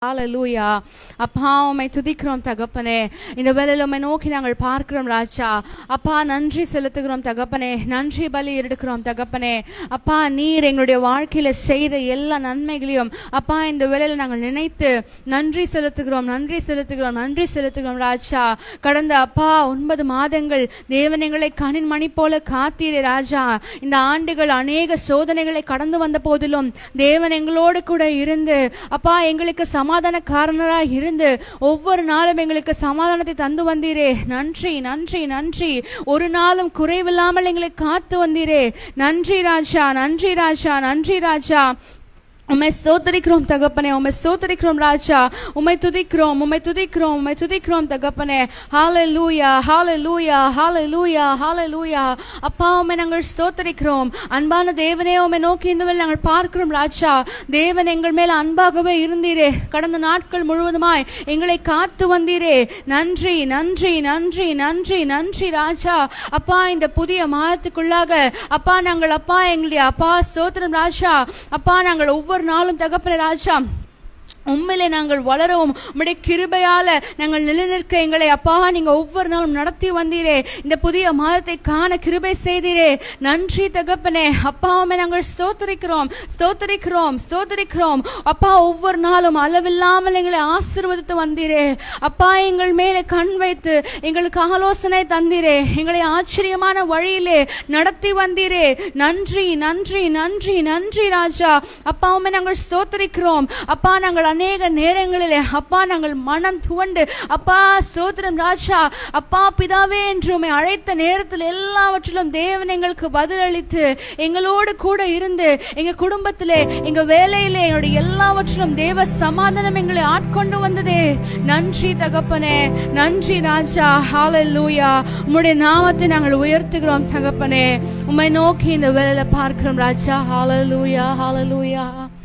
ஹalleluya அப்பா உம்மை துதிக்கிறோம் தகப்பனே இந்த வேளையில உம்மை நோக்கி நாங்கள் பார்க்கிறோம் ராஜா அப்பா நன்றி செலுத்துகிறோம் தகப்பனே நன்றி பலி எடுக்கிறோம் தகப்பனே அப்பா நீர் எங்களுடைய வாழ்க்கையில செய்த எல்லா நன்மைகளையும் அப்பா இந்த வேளையில நாங்கள் நினைத்து நன்றி செலுத்துகிறோம் நன்றி செலுத்துகிறோம் நன்றி செலுத்துகிறோம் ராஜா கடந்த அப்பா ஒன்பது மாதங்கள் தேவன் எங்களை கணின் மணி போல காத்தீரே ராஜா இந்த ஆண்டுகள் அநேக சோதனைகளை கடந்து வந்த போதிலும் தேவன் எங்களோடு கூட இருந்து அப்பா எங்களுக்கு சமாதான காரணராய் இருந்து ஒவ்வொரு நாளும் எங்களுக்கு சமாதானத்தை தந்து வந்தீரே நன்றி நன்றி நன்றி ஒரு நாளும் குறைவில்லாமல் எங்களை காத்து வந்தீரே நன்றி ராஜா நன்றி ராஜா நன்றி ராஜா உம்மை ஸ்தோத்தரிக்கிறோம் தகப்பனே உம்மை ஸ்தோத்தரிக்கிறோம் ராஜா உம்மை துதிக்கிறோம் உம்மை துதிக்கிறோம் உம்மை துதிக்கிறோம் தகப்பனே ஹalleluya ஹalleluya ஹalleluya ஹalleluya அப்பா உம்மை நாங்கள் ஸ்தோத்தரிக்கிறோம் அன்பான தேவனே உம்மை நோக்கி இந்த வேளை நாங்கள் பார்க்கிறோம் ராஜா தேவன் எங்கள் மேல் அன்பாகவே இருந்தீரே கடந்த நாட்கள் முழுவதுமாய் எங்களை காத்து வந்தீரே நன்றி நன்றி நன்றி நன்றி நன்றி ராஜா அப்பா இந்த புதிய மாதத்துக்குள்ளாக அப்பா நாங்கள் அப்பா எங்களுடைய அப்பா ஸ்தோத்திரம் ராஜா அப்பா நாங்கள் ஒவ்வொரு நாளும் தகப்பன ராஜா உண்மையிலே நாங்கள் வளரவும் உம்முடைய கிருபையால நாங்கள் நிலைநிற்க எங்களை அப்பா நீங்க ஒவ்வொரு நாளும் நடத்தி வந்தீரே இந்த புதிய மாதத்தை காண கிருபை செய்தீரே நன்றி தகப்பனே அப்பாவுமே நாங்கள் ஸ்தோத்தரிக்கிறோம் ஸ்தோத்தரிக்கிறோம் ஸ்தோத்தரிக்கிறோம் அப்பா ஒவ்வொரு நாளும் அளவில்லாமல் எங்களை ஆசீர்வதித்து வந்தீரே அப்பா எங்கள் மேலே கண் வைத்து எங்களுக்கு ஆலோசனை தந்தீரே எங்களை ஆச்சரியமான வழியிலே நடத்தி வந்தீரே நன்றி நன்றி நன்றி நன்றி ராஜா அப்பாவுமே நாங்கள் ஸ்தோத்தரிக்கிறோம் அப்பா நாங்கள் அநேக நேரங்களிலே அப்பா நாங்கள் மனம் துவண்டு அப்பா ஸ்தோத்திரம் ராஜா அப்பா பிதாவே என்று உம்மை அழைத்த நேரத்தில் எல்லாவற்றிலும் தேவன் எங்களுக்கு பதிலளித்து எங்களோடு கூட இருந்து எங்க குடும்பத்திலே எங்க வேலையிலே எங்களுடைய எல்லாவற்றிலும் தேவ சமாதானம் எங்களை ஆட்கொண்டு வந்ததே நன்றி தகப்பனே நன்றி ராஜா ஹalleluya உம்முடைய நாமத்தை நாங்கள் உயர்த்துகிறோம் தகப்பனே உம்மை நோக்கி இந்த வேலையில பார்க்கிறோம் ராஜா ஹalleluya ஹalleluya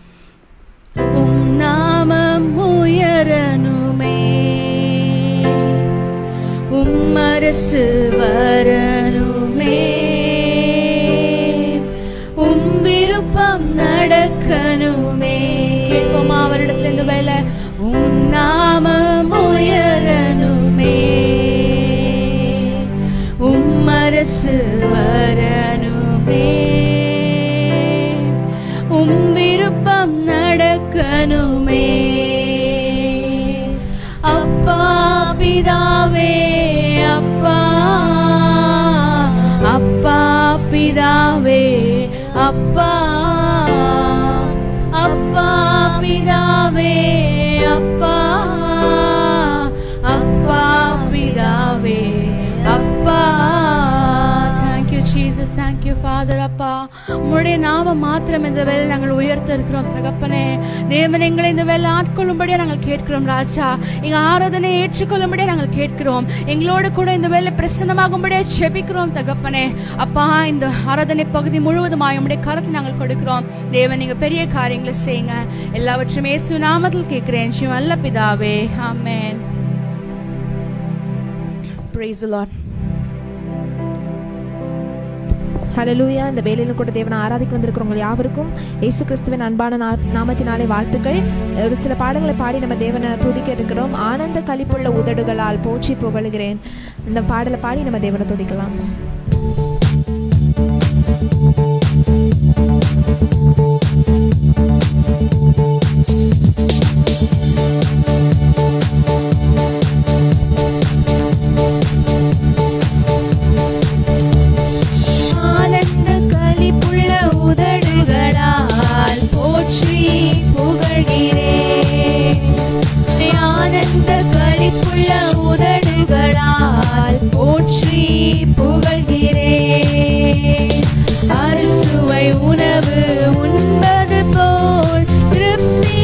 உம் நாமம் உயரணுமே உம் அரசு வரணுமே உம் விருப்பம் நடக்கணுமே கேட்போமா அவரிடத்துல இந்த வேலை உம் நாமம் உயரணுமே உம் அரசு வரணுமே உம் விருப்பம் நடக்கணுமே அப்பா பிதாவே அப்பா அப்பா பிதாவே அப்பா அப்பா பிதாவே அப்பா அப்பா பிதாவே அப்பா thank you Jesus thank you father அப்பா உம்முடைய நாம மாத்திரம் இந்த வேலை நாங்கள் உயர்த்த இருக்கிறோம் தகப்பனே தேவன் எங்களை இந்த வேலை ஆட்கொள்ளும்படியா நாங்கள் கேட்கிறோம் ராஜா எங்க ஆராதனை ஏற்றுக்கொள்ளும்படியா நாங்கள் கேட்கிறோம் எங்களோடு கூட இந்த வேலை பிரசன்னமாகும்படியா செபிக்கிறோம் தகப்பனே அப்பா இந்த ஆராதனை பகுதி முழுவதுமாய் உம்முடைய கரத்தில் நாங்கள் கொடுக்கிறோம் தேவன் நீங்க பெரிய காரியங்களை செய்யுங்க எல்லாவற்றையும் இயேசு நாமத்தில் கேட்கிறேன் ஜீவன் நல்ல பிதாவே ஆமென் praise the lord ஹalleluya இந்த வேலையிலும் கூட தேவனை ஆராதிக்க வந்திருக்கிறவங்க யாவருக்கும் இயேசு கிறிஸ்துவின் அன்பான நா- நாமத்தினாலே வாழ்த்துக்கள் ஒரு சில பாடல்களை பாடி நம்ம தேவனை துதிக்க இருக்கிறோம் ஆனந்த களிப்புள்ள உதடுகளால் போற்றி புகழுகிறேன் இந்த பாடலை பாடி நம்ம தேவனை துதிக்கலாம் ஆனந்த களிப்புள்ள உதடுகளால் போற்றி புகழ்கிறேன் ஆனந்த களிப்புள்ள உதடுகளால் போற்றி புகழ்கிறேன் அறுசுவை உணவு உண்பது போல் திருப்தி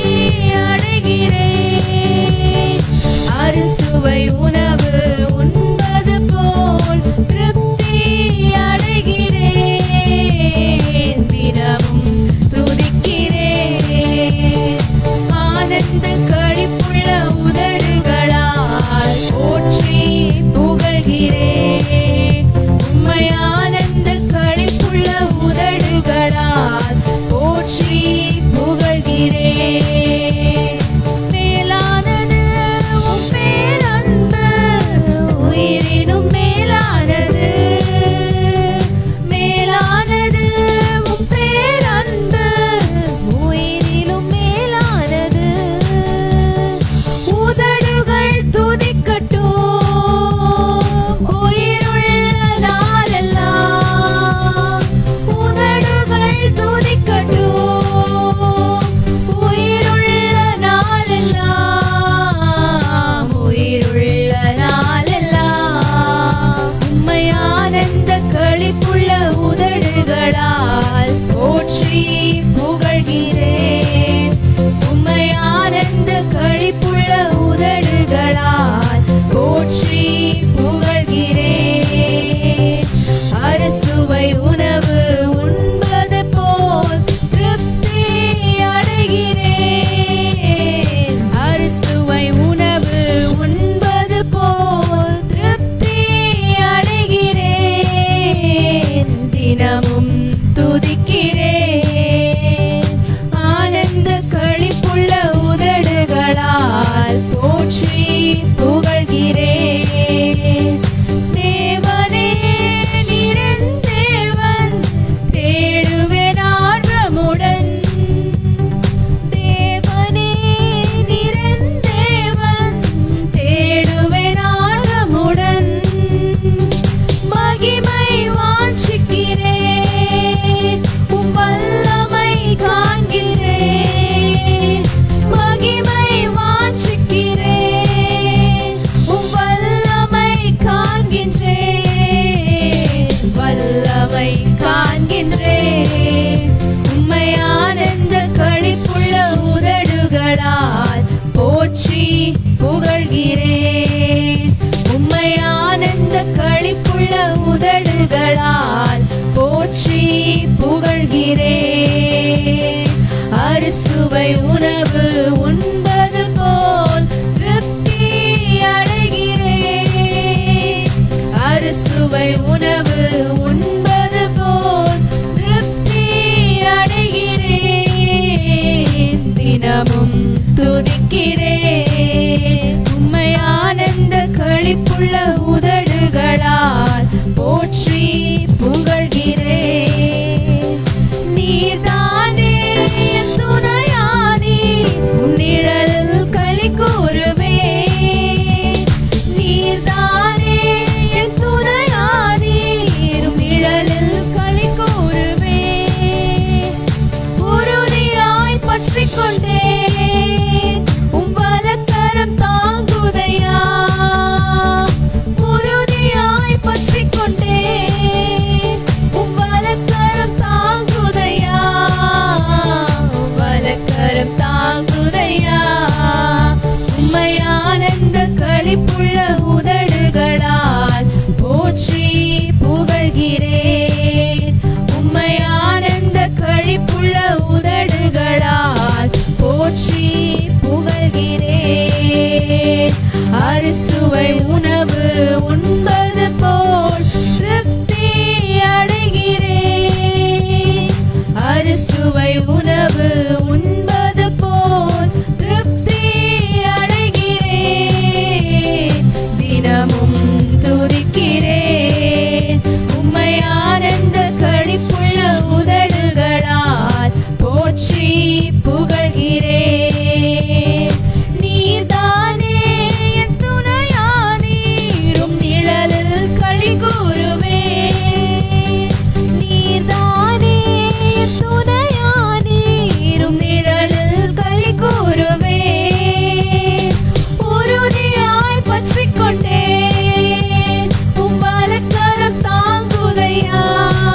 அடைகிறேன் அறுசுவை உணவு உண்பது போல் திருப்தி அடைகிறேன் தினமும் துதிக்கிறேன் ஆனந்த கழிப்புள்ள உதடுகளால் போற்றி புகழ்கிறேன் உம்மை ஆனந்த கழிப்புள்ள உதடுகளால் போற்றி புகழ்கிறேன் மேல புகழ்கிறேன் உம்மை ஆனந்த களிப்புள்ள உதடுகளால் போற்றி புகழ்கிறேன் அறுசுவை உணவு உண்பது போல் திருப்தி அடைகிறேன் அறுசுவை உணவு உண்பது போல் திருப்தி அடைகிறேன் தினமும் துதிக்கிறேன் உம்மை ஆனந்த களிப்புள்ள உதடுகளால் போற்றி புகழ்கிறேன் நீர்தானே என் துணையானே உன் நிழலில் களி கூறுவேன் நீர்தானே என் துணையானே உன் நிழலில் களி கூறுவேன் உறுதியாய் பற்றிக் கொண்டேன் உம் வலக்கரம் தாங்குதையா உறுதியாய் பற்றிக் கொண்டேன் உம் வலக்கரம் தாங்குதையா உம் வலக்கரம் தாங்குதையா உம்மை ஆனந்த களிப்புள்ள உதடுகளால் போற்றி புகழ்கிறேன் உம்மை ஆனந்த களிப்புள்ள உதடுகளால் போற்றி புகழ்கிறேன் அறுசுவை உணவு உண்பது போல் திருப்தி அடைகிறேன் அறுசுவை உணவு உண்பது போல் திருப்தி அடைகிறேன் தினமும் துதிக்கிறேன் உம்மை ஆனந்த களிப்புள்ள உதடுகளால் போற்றி புகழ்கிறேன் நீர்தானே என் துணையானீரும் நிழலில் களி கூறுவேன் நீர்தானே என் துணையானீரும் நிழலில் களி கூறுவேன் உறுதியாய் பற்றிக் கொண்டேன் உம் வலக்கரம் தாங்குதையா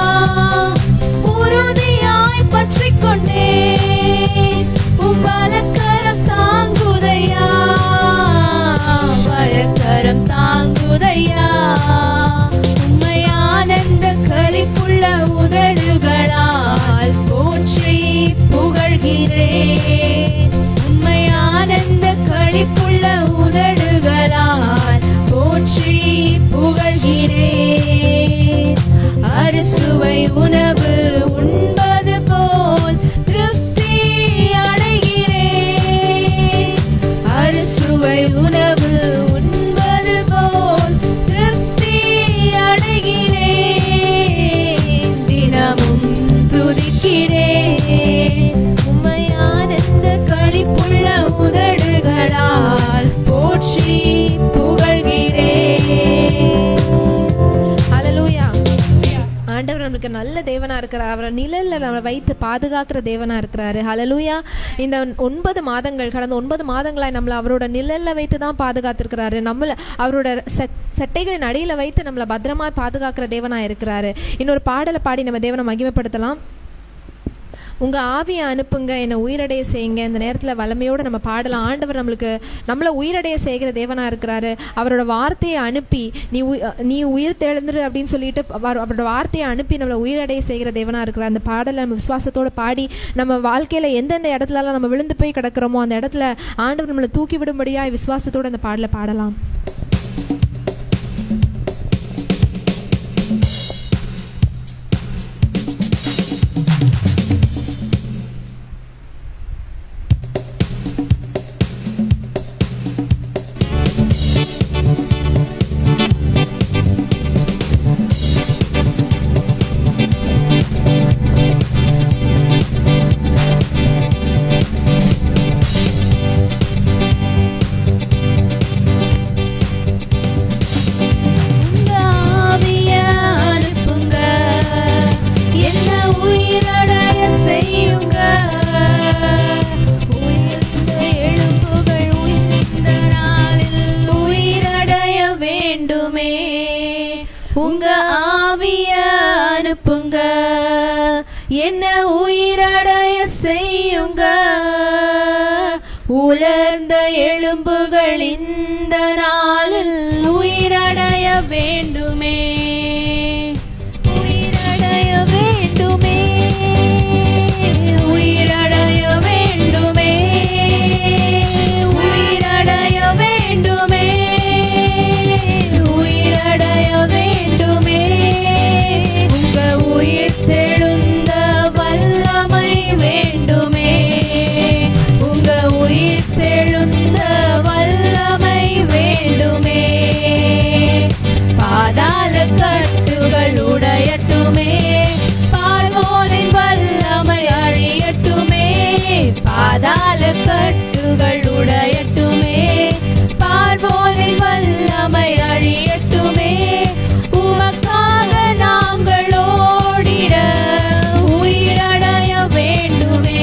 உறுதியாய் பற்றிக் கொண்டேன் உம் வலக்கரம் தாங்குதையா வலக்கரம் தாங்குதையா உம்மை ஆனந்த களிப்புள்ள உதடுகளால் போற்றி புகழ்கிறேன் உம்மை ஆனந்த களிப்புள்ள உதடுகளால் போற்றி புகழ்கிறேன் அறுசுவை உணவு உண்பது போல் திருப்தி அடைகிறேன் அறுசுவை உணவு உண்பது போல் திருப்தி அடைகிறேன் தினமும் துதிக்கிறேன் உம்மை ஆனந்த களிப்புள்ள உதடுகளால் போற்றி புகழ்கிறேன் ஹalleluya ஆண்டவர் நம்மளுக்கு நல்ல தேவனா இருக்கிறார் அவரை நிழல்ல நம்மளை வைத்து பாதுகாக்கிற தேவனா இருக்கிறாரு ஹalleluya இந்த ஒன்பது மாதங்கள் கடந்த ஒன்பது மாதங்களாய் நம்மளை அவரோட நிழல்ல வைத்து தான் பாதுகாத்திருக்கிறாரு நம்மள அவரோட செ- செட்டைகளின் அடியில வைத்து நம்மளை பத்திரமா பாதுகாக்கிற தேவனா இருக்கிறாரு இன்னொரு பாடலை பாடி நம்ம தேவனை மகிமைப்படுத்தலாம் உங்க ஆவியை அனுப்புங்க என்னை உயிரடைய செய்யுங்க இந்த நேரத்துல வல்லமையோட நம்ம பாடலாம் ஆண்டவர் நம்மளுக்கு நம்மள உயிரடைய செய்கிற தேவனா இருக்கிறாரு அவரோட வார்த்தையை அனுப்பி நீ உயி- நீ உயிர் தெழுந்துரு அப்படின்னு சொல்லிட்டு அவர் அவரோட வார்த்தையை அனுப்பி நம்மளை உயிரடைய செய்கிற தேவனா இருக்கிறார் அந்த பாடலை நம்ம விசுவாசத்தோட பாடி நம்ம வாழ்க்கையில எந்தெந்த இடத்துலலாம் நம்ம விழுந்து போய் கிடக்கிறோமோ அந்த இடத்துல ஆண்டவர் நம்மளை தூக்கி விடும்படியா விசுவாசத்தோட அந்த பாடலை பாடலாம் உங்க ஆவிய அனுப்புங்க என்ன உயிரடைய செய்யுங்க உயிர்த்த எழுப்புகள் உயிர்த்த நாளில் உயிரடைய வேண்டுமே உங்க ஆவிய அனுப்புங்க என்ன உயிரடைய செய்யுங்க உலர்ந்த எலும்புகள் இந்த நாளில் உயிரடைய வேண்டுமே உயிரடைய வேண்டுமே உயிரடைய வேண்டுமே உயிரடைய வேண்டுமே உயிரடைய வேண்டுமே உங்க உயிர் தெழுந்த வல்லமை வேண்டுமே உங்க உயிர் தெழுந்த வல்லமை வேண்டுமே பாதாள கட்டுகள் உடையட்டுமே பார்வோரின் வல்லமை அழியட்டுமே பாதாள கட்டுகள் உடையட்டுமே பார்வோரின் வல்லமை அழியட்டுமே உமக்காக நாங்கள் ஓடிட உயிரடைய வேண்டுமே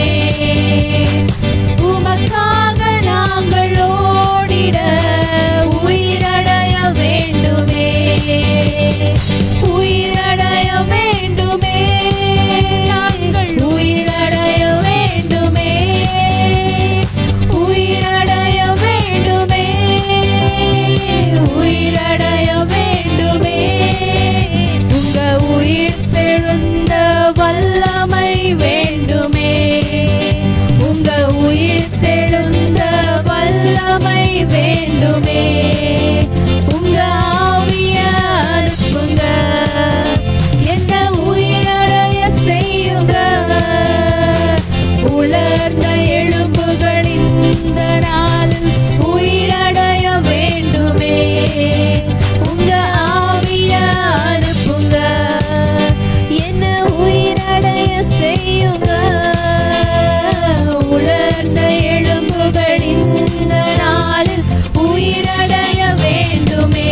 உமக்காக நாங்கள் ஓடிட உயிரடைய வேண்டுமே உயிரடைய வேண்டுமே நாங்கள் உயிரடைய வேண்டுமே உயிரடைய வேண்டுமே உயிரடைய வேண்டுமே உங்க உயிர் தெழுந்த வல்லமை வேண்டுமே உங்க உயிர் தெழுந்த வல்லமை வேண்டுமே உங்க ஆவிய அனுப்புங்க என்ன உயிரடைய செய்யுங்க உலர்ந்த எழும்புகளின் இந்த நாளில் உயிரடைய வேண்டுமே உங்க ஆவிய அனுப்புங்க என்ன உயிரடைய செய்யுங்க உலர்ந்த எழும்புகளின் இந்த நாளில் உயிரடைய வேண்டுமே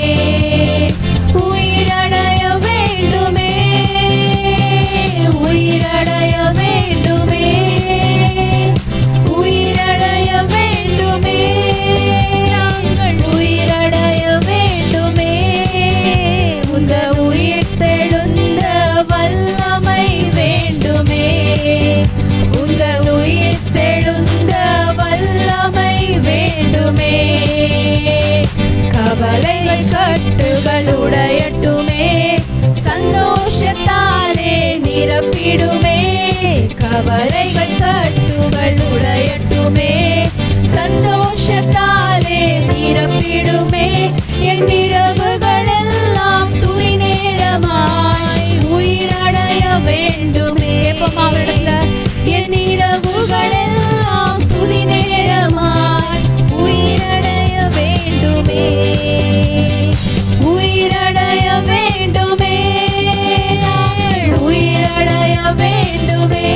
உயிரடைய வேண்டுமே உயிரடைய வேண்டுமே உயிரடைய வேண்டுமே நாங்கள் உயிரடைய வேண்டுமே உங்க உயிர் தெழுந்த வல்லமை வேண்டுமே உங்க உயிர் தெழுந்த வல்லமை வேண்டுமே கவலைகள் கட்டுகள் உடையட்டுமே சந்தோஷத்தாலே நிரப்பிடுமே கவலைகள் கட்டுகள் உடையட்டுமே சந்தோஷத்தாலே நிரப்பிடுமே என் இரவுகள் எல்லாம் துணி நேரமாய் உயிரடைய வேண்டுமே எப்பமா அவரிடத்துல என் இரவுகள் எல்லாம் துதி நேரமாய் உயிரடைய வேண்டுமே உயிரடைய வேண்டுமே நாங்கள் உயிரடைய வேண்டுமே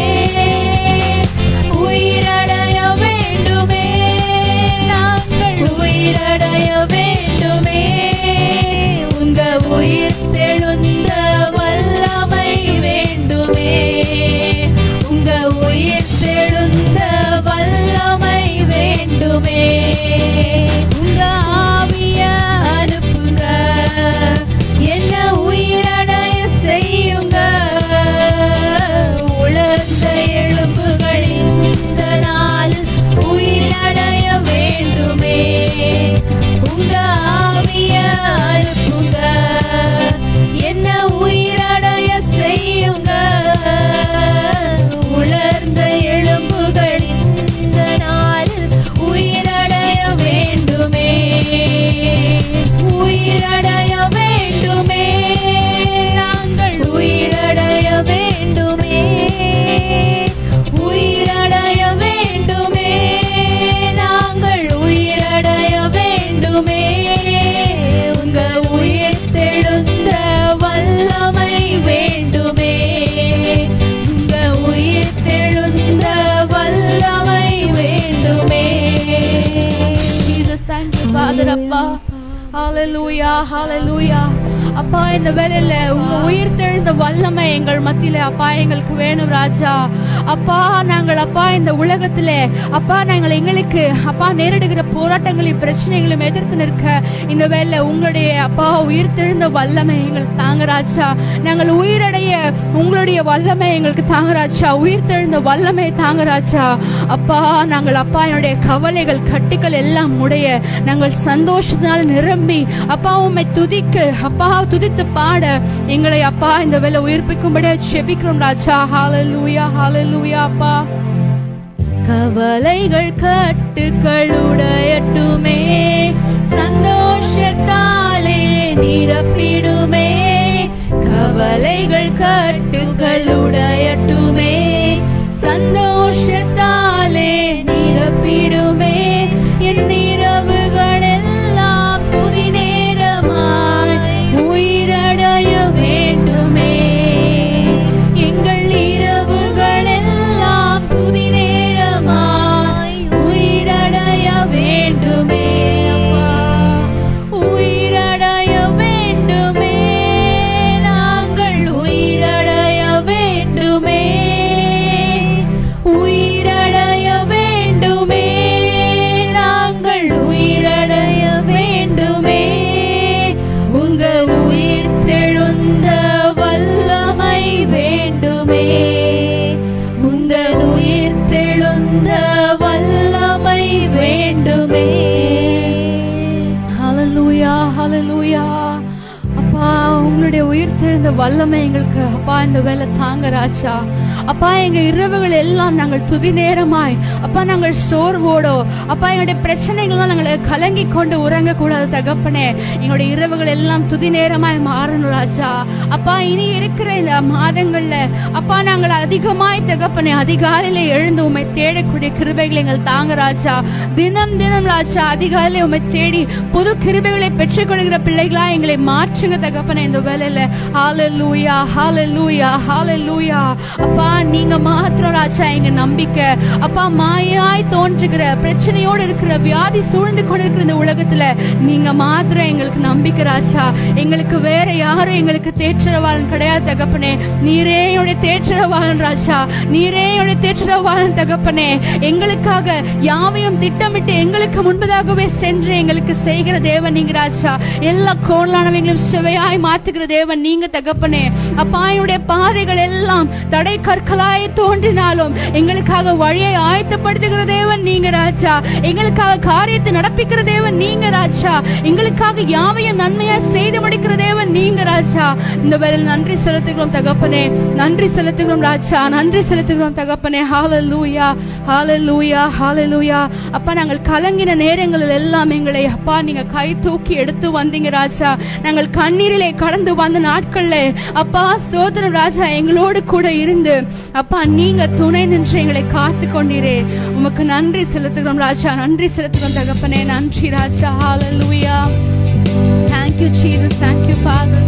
உயிரடைய வேண்டுமே நாங்கள் உயிரடைய வேண்டுமே உங்க உயிர் தெழுந்த வல்லமை வேண்டுமே உங்க உயிர் தெழுந்த வல்லமை வேண்டுமே உங்க ஆவிய அனுப்புங்க என்ன உயிரடைய செய்யுங்க உலர்ந்த எழும்புகளின் இந்த நாளில் உயிரடைய வேண்டுமே உங்க ஆவிய அனுப்புங்க என்ன உயிரடைய செய்யுங்க உலர்ந்த எழும்புகளின் இந்த நாளில் உயிரடைய வேண்டுமே உயிரடைய வேண்டுமே நாங்கள் உயிரடைய வேண்டுமே உயிரடைய வேண்டுமே நாங்கள் உயிரடைய வேண்டுமே உங்க உயிர் தெழுந்த வல்லமை வேண்டுமே உங்க உயிர் தெழுந்த வல்லமை வேண்டுமே Jesus, thank you, Father, அப்பா ஹalleluya ஹalleluya அப்பா இந்த வேலையில உங்க உயிர் தெழுந்த வல்லமை எங்கள் மத்தியில அப்பா எங்களுக்கு வேணும் ராஜா அப்பா நாங்கள் அப்பா இந்த உலகத்திலே அப்பா நாங்கள் எங்களுக்கு அப்பா நேரிடுகிற போராட்டங்களையும் பிரச்சனைகளையும் எதிர்த்து நிற்க இந்த வேலை உங்களுடைய அப்பா உயிர் தெழுந்த வல்லமை எங்களுக்கு தாங்க ராஜா நாங்கள் உயிரடைய உங்களுடைய வல்லமை எங்களுக்கு தாங்க ராஜா உயிர் தெழுந்த வல்லமை தாங்க ராஜா அப்பா நாங்கள் அப்பா என்னுடைய கவலைகள் கட்டுகள் எல்லாம் உடைய நாங்கள் சந்தோஷத்தினால் நிரம்பி அப்பா உம்மை துதிக்க அப்பா துதித்து பாட எங்களை அப்பா இந்த வேலை உயிர்ப்பிக்கும்படியா செபிக்கிறோம் ராஜா ஹalleluya ஹalleluya அப்பா கவலைகள் கட்டுகளுடையட்டுமே சந்தோஷத்தாலே நிரப்பிடுமே கவலைகள் கட்டுகளுடையட்டுமே சந்தோஷத்தாலே நிரப்பிடுமே என் இரவுகள் எல்லாம் புதி நேரமாய் உயிரடைய வேண்டுமே எங்கள் இரவுகள் எல்லாம் துதி நேரமாய் உயிரடைய வேண்டுமே அப்பா உயிரடைய வேண்டுமே நாங்கள் உயிரடைய வேண்டுமே உயிரடைய வேண்டுமே நாங்கள் உயிரடைய வேண்டுமே உங்கள் உயிர் தெழுந்த வல்லமை வேண்டுமே உங்கள் உயிர் தெழுந்த வல்லமை வேண்டுமே ஹalleluya ஹalleluya அப்பா உங்களுடைய உயிர் தெழுந்த வல்லமை எங்களுக்கு அப்பா இந்த வேலை தாங்க ராஜா அப்பா எங்க இரவுகள் எல்லாம் நாங்கள் துதி நேரமாய் அப்பா நாங்கள் சோர்வோடோ அப்பா எங்களுடைய பிரச்சனைகள்லாம் நாங்கள் கலங்கி கொண்டு உறங்க கூடாது தகப்பனே எங்களுடைய இரவுகள் எல்லாம் துதி நேரமாய் மாறணும் ராஜா அப்பா இனி இருக்கிற இந்த மாதங்கள்ல அப்பா நாங்கள் அதிகமாய் தகப்பனே அதிகாலையில எழுந்து உம்மை தேடக்கூடிய கிருபைகளை எங்கள் தாங்க ராஜா தினம் தினம் ராஜா அதிகாலையில உம்மை தேடி புது கிருபைகளை பெற்றுக்கொள்கிற பிள்ளைகளா எங்களை மாற்றுங்க தகப்பனே இந்த வேலையில ஹalleluya ஹalleluya ஹalleluya அப்பா நீங்க மாத்திரம் ராஜா எங்க நம்பிக்கை அப்பா மாயாய் தோன்றுகிற பிரச்சனையோடு இருக்கிற வியாதி சூழ்ந்து கொண்டிருக்கிற இந்த உலகத்துல நீங்க மாத்திரம் எங்களுக்கு நம்பிக்கை ராஜா எங்களுக்கு வேற யாரும் எங்களுக்கு தேற்றரவாளன் கிடையாது தகப்பனே நீரே என்னுடைய தேற்றரவாளன் ராஜா நீரே என்னுடைய தேற்றரவாளன் தகப்பனே எங்களுக்காக யாவையும் திட்டமிட்டு எங்களுக்கு முன்பதாகவே சென்று எங்களுக்கு செய்கிற தேவன் நீங்க ராஜா எல்லா கோணலானவங்களும் சுவையாய் மாத்துகிற தேவன் நீங்க தகப்பனே அப்பா என்னுடைய பாதைகள் எல்லாம் தடை கற்களாய் தோன்றினாலும் எங்களுக்காக வழியை ஆயத்தப்படுத்துகிற தேவன் நீங்க ராஜா எங்களுக்காக காரியத்தை நடப்பிக்கிற தேவன் நீங்க ராஜா எங்களுக்காக யாவையும் நன்மையா செய்து முடிக்கிற தேவன் நீங்க ராஜா இந்த வேளையில் நன்றி செலுத்துகிறோம் தகப்பனே நன்றி செலுத்துகிறோம் ராஜா நன்றி செலுத்துகிறோம் தகப்பனே ஹalleluya ஹalleluya ஹalleluya அப்பா நாங்கள் கலங்கின நேரங்களில் எல்லாம் எங்களை அப்பா நீங்க கை தூக்கி எடுத்து வந்தீங்க ராஜா நாங்கள் கண்ணீரிலே கடந்து வந்த நாட்கள்ல அப்பா சோதரம் ராஜா எங்களோடு கூட இருந்து அப்பா நீங்க துணை நின்று எங்களை காத்து கொண்டீரே உமக்கு நன்றி செலுத்துகிறோம் ராஜா நன்றி செலுத்துகிறோம் தகப்பனே நன்றி ராஜா ஹalleluya thank you jesus thank you father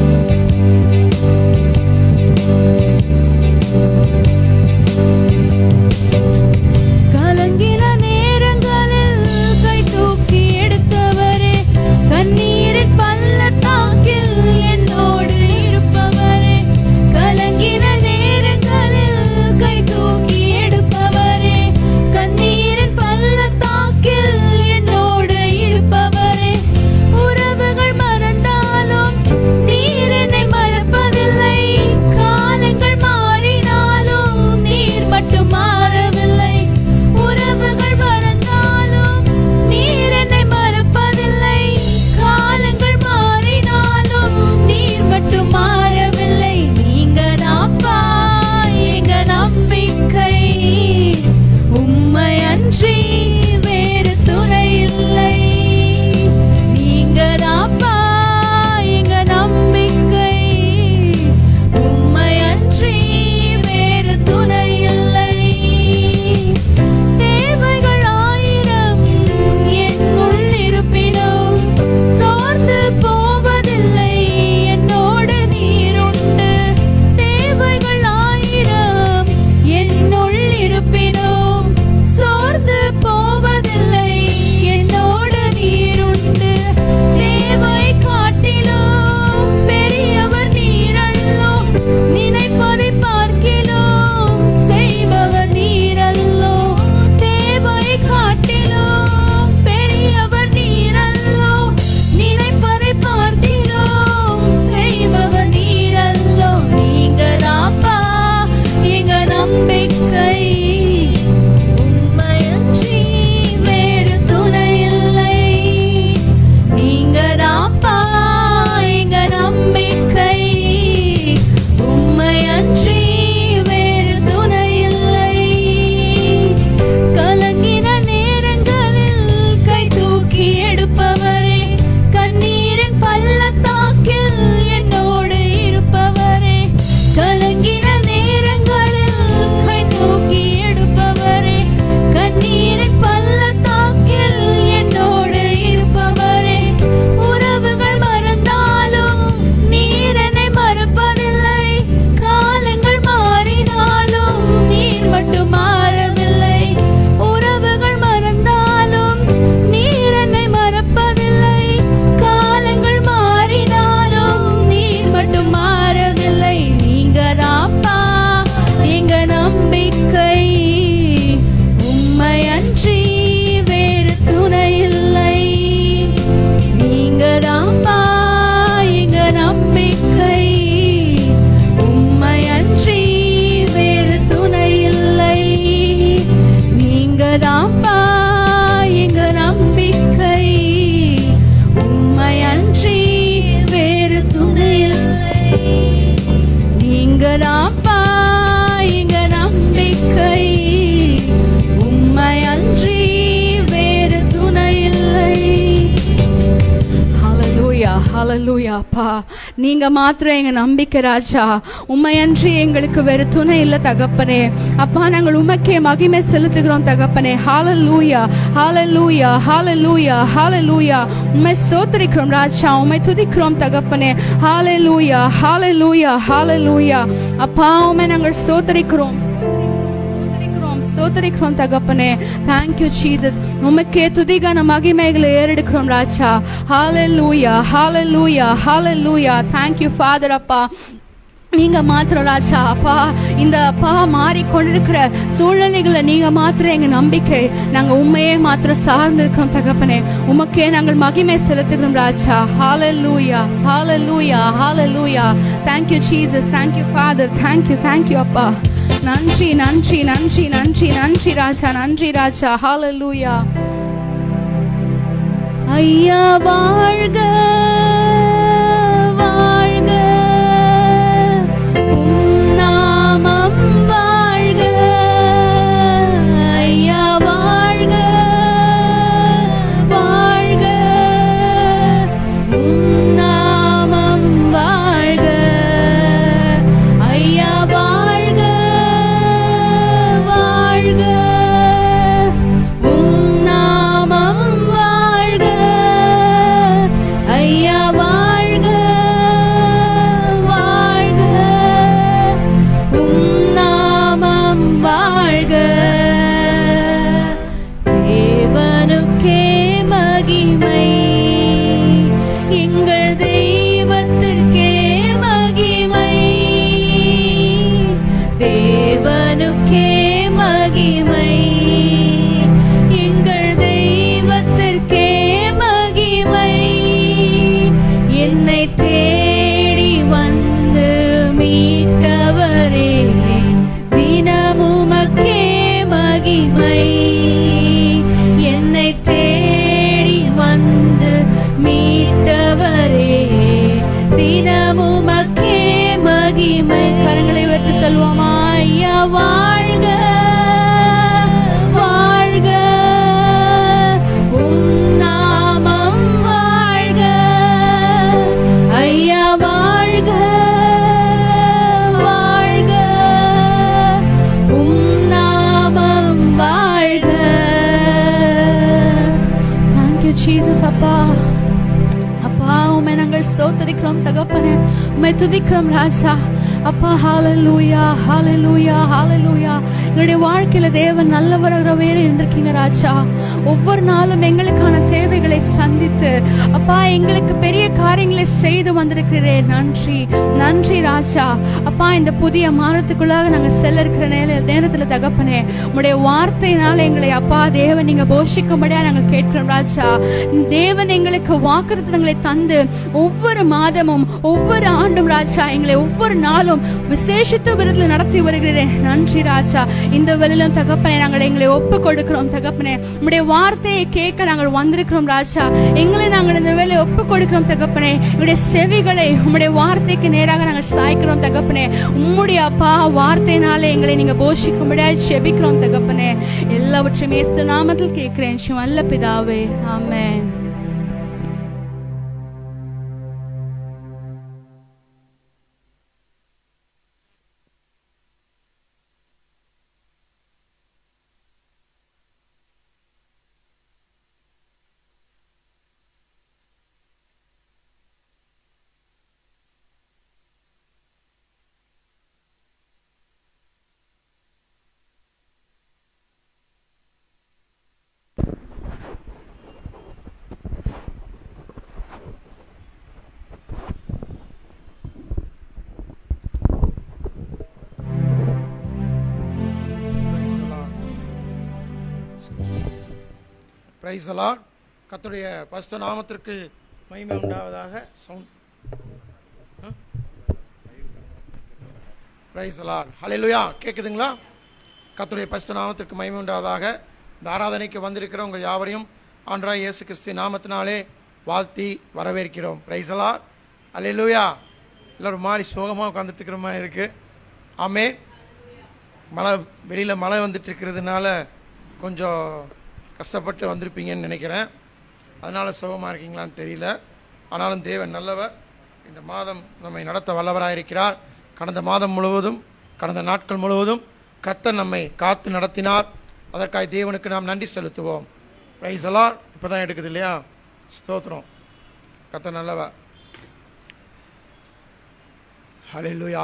கலங்கின நேரங்களில் கை தூக்கி எடுத்தவரே கண்ணீரின் பள்ளத்தாக்கில் என்னோடு இருப்பவரே கலங்கின நேரங்களில் கை தூக்கி எடுப்பவரே கண்ணீரின் பள்ளத்தாக்கில் என்னோடு இருப்பவரே உறவுகள் மறந்தாலும் நீர் என்னை ஹalleluya அப்பா நீங்க மாத்திரம் எங்க நம்பிக்கை ராஜா உண்மையன்றி எங்களுக்கு வேறு துணை இல்ல தகப்பனே அப்பா நாங்கள் உமக்கே மகிமை செலுத்துகிறோம் தகப்பனே ஹalleluya ஹalleluya ஹalleluya ஹalleluya உம்மை ஸ்தோத்திரிக்கிறோம் ராஜா உம்மை துதிக்கிறோம் தகப்பனே ஹalleluya ஹalleluya ஹalleluya அப்பா உம்மை நாங்கள் ஸ்தோத்திரிக்கிறோம் ஸ்தோத்திரிக்கிறோம் ஸ்தோத்திரிக்கிறோம் தகப்பனே தேங்க்யூ ஜீசஸ் உமக்கே துதிகான மகிமைகளை ஏறெடுக்கிறோம் ராஜா ஹalleluya ஹalleluya ஹalleluya thank you father அப்பா நீங்க மாத்திரம் ராஜா அப்பா இந்த அப்பா மாறிக்கொண்டிருக்கிற சூழ்நிலைகளை நீங்க மாத்திரம் எங்க நம்பிக்கை நாங்க உண்மையே மாத்திரம் சார்ந்து இருக்கிறோம் தகப்பனே உமக்கே நாங்கள் மகிமை செலுத்துகிறோம் ராஜா ஹalleluya ஹalleluya ஹalleluya thank you jesus thank you father thank you thank you அப்பா நன்றி நன்றி நன்றி நன்றி நன்றி ராஜா நன்றி ராஜா ஹalleluya ஐயா வாழ்க வாழ்க உம் நாமம் வாழ்க ஐயா வாழ்க வாழ்க உம் நாமம் வாழ்க ஐயா வாழ்க வாழ்க உம் நாமம் வாழ்க ஐயா வாழ்க வாழ்க உம் நாமம் வாழ்க தேவனுக்கே மகிமை எங்கள் தெய்வத்திற்கே மகிமை தேவனுக்கே மகிமை எங்கள் தெய்வத்திற்கே மகிமை என்னை தேடி வந்து மீட்டவரே தினமுமக்கே மகிமை என்னை தேடி வந்து மீட்டவரே தினமுமக்கே மகிமை கரங்களை வெட்டு சொல்வோமா ஐயா வாழ்க வாழ்க உம் நாமம் வாழ்க ஐயா வாழ்க வாழ்க உம் நாமம் வாழ்க தேங்க்யூ ஜீசஸ் அப்பா அப்பா உம்மை நாங்கள் ஸ்தோத்தரிக்கிறோம் தகப்பனே உம்மை துதிக்கிறோம் ராஜா அப்பா ஹalleluya ஹalleluya ஹalleluya எங்களுடைய வாழ்க்கையில தேவன் நல்லவராகவே இருந்திருக்கீங்க ராஜா ஒவ்வொரு நாளும் எங்களுக்கான தேவைகளை சந்தித்து அப்பா எங்களுக்கு பெரிய காரியங்களை செய்து வந்திருக்கிறே நன்றி நன்றி ராஜா அப்பா இந்த புதிய மாதத்துக்குள்ளாக நாங்கள் செல்ல இருக்கிற நேர நேரத்துல தகப்பனே உம்முடைய வார்த்தையினால எங்களை அப்பா தேவன் நீங்க போஷிக்கும்படியா நாங்கள் கேட்கிறோம் ராஜா தேவன் எங்களுக்கு வாக்குறுத்தங்களை தந்து ஒவ்வொரு மாதமும் ஒவ்வொரு ஆண்டும் ராஜா எங்களை ஒவ்வொரு நாளும் விசேஷித்த விருதுல நடத்தி வருகிறேன் நன்றி ராஜா இந்த வேளையிலும் தகப்பனே நாங்கள் எங்களை ஒப்பு கொடுக்கிறோம் தகப்பனே உம்முடைய வார்த்தையை கேட்க நாங்கள் வந்திருக்கிறோம் ராஜா எங்களை நாங்கள் இந்த வேலையை ஒப்பு கொடுக்கிறோம் தகப்பனே உம்முடைய செவிகளை உம்முடைய வார்த்தைக்கு நேராக நாங்கள் சாய்க்கிறோம் தகப்பனே உம்முடைய அப்பா வார்த்தையினால எங்களை நீங்க போஷிக்கும்படியாக செபிக்கிறோம் தகப்பனே எல்லாவற்றையும் இயேசு நாமத்தில் கேட்கிறேன் சிவல்ல பிதாவே ஆமென் Praise the Lord. Praise the Lord. கர்த்தருடைய பஸ்த நாமத்திற்கு மகிமை உண்டாவதாக சவுண்ட் பிரைஸ் லார்ட் ஹalleluya கேக்குதுங்களா கர்த்தருடைய பஸ்த நாமத்திற்கு மகிமை உண்டாவதாக இந்த ஆராதனைக்கு வந்திருக்கிற உங்கள் யாவரையும் ஆண்டராய் இயேசு கிறிஸ்து நாமத்தினாலே வாழ்த்தி வரவேற்கிறோம் பிரைஸ் லார்ட் ஹalleluya எல்லாரும் மாதிரி சோகமாக உட்காந்துட்டு இருக்கிற மாதிரி இருக்கு ஆமே மழை வெளியில் மழை வந்துட்டு இருக்கிறதுனால கொஞ்சம் கஷ்டப்பட்டு வந்திருப்பீங்கன்னு நினைக்கிறேன் அதனால் சுகமாக இருக்கீங்களான்னு தெரியல ஆனாலும் தேவன் நல்லவர் இந்த மாதம் நம்மை நடத்த வல்லவராக இருக்கிறார் கடந்த மாதம் முழுவதும் கடந்த நாட்கள் முழுவதும் கர்த்தர் நம்மை காத்து நடத்தினார் அதற்காக தேவனுக்கு நாம் நன்றி செலுத்துவோம் ப்ரைஸ் எல்லாம் இப்போ தான் எடுக்குது இல்லையா ஸ்தோத்திரம் கர்த்தர் நல்லவர் ஹalleluya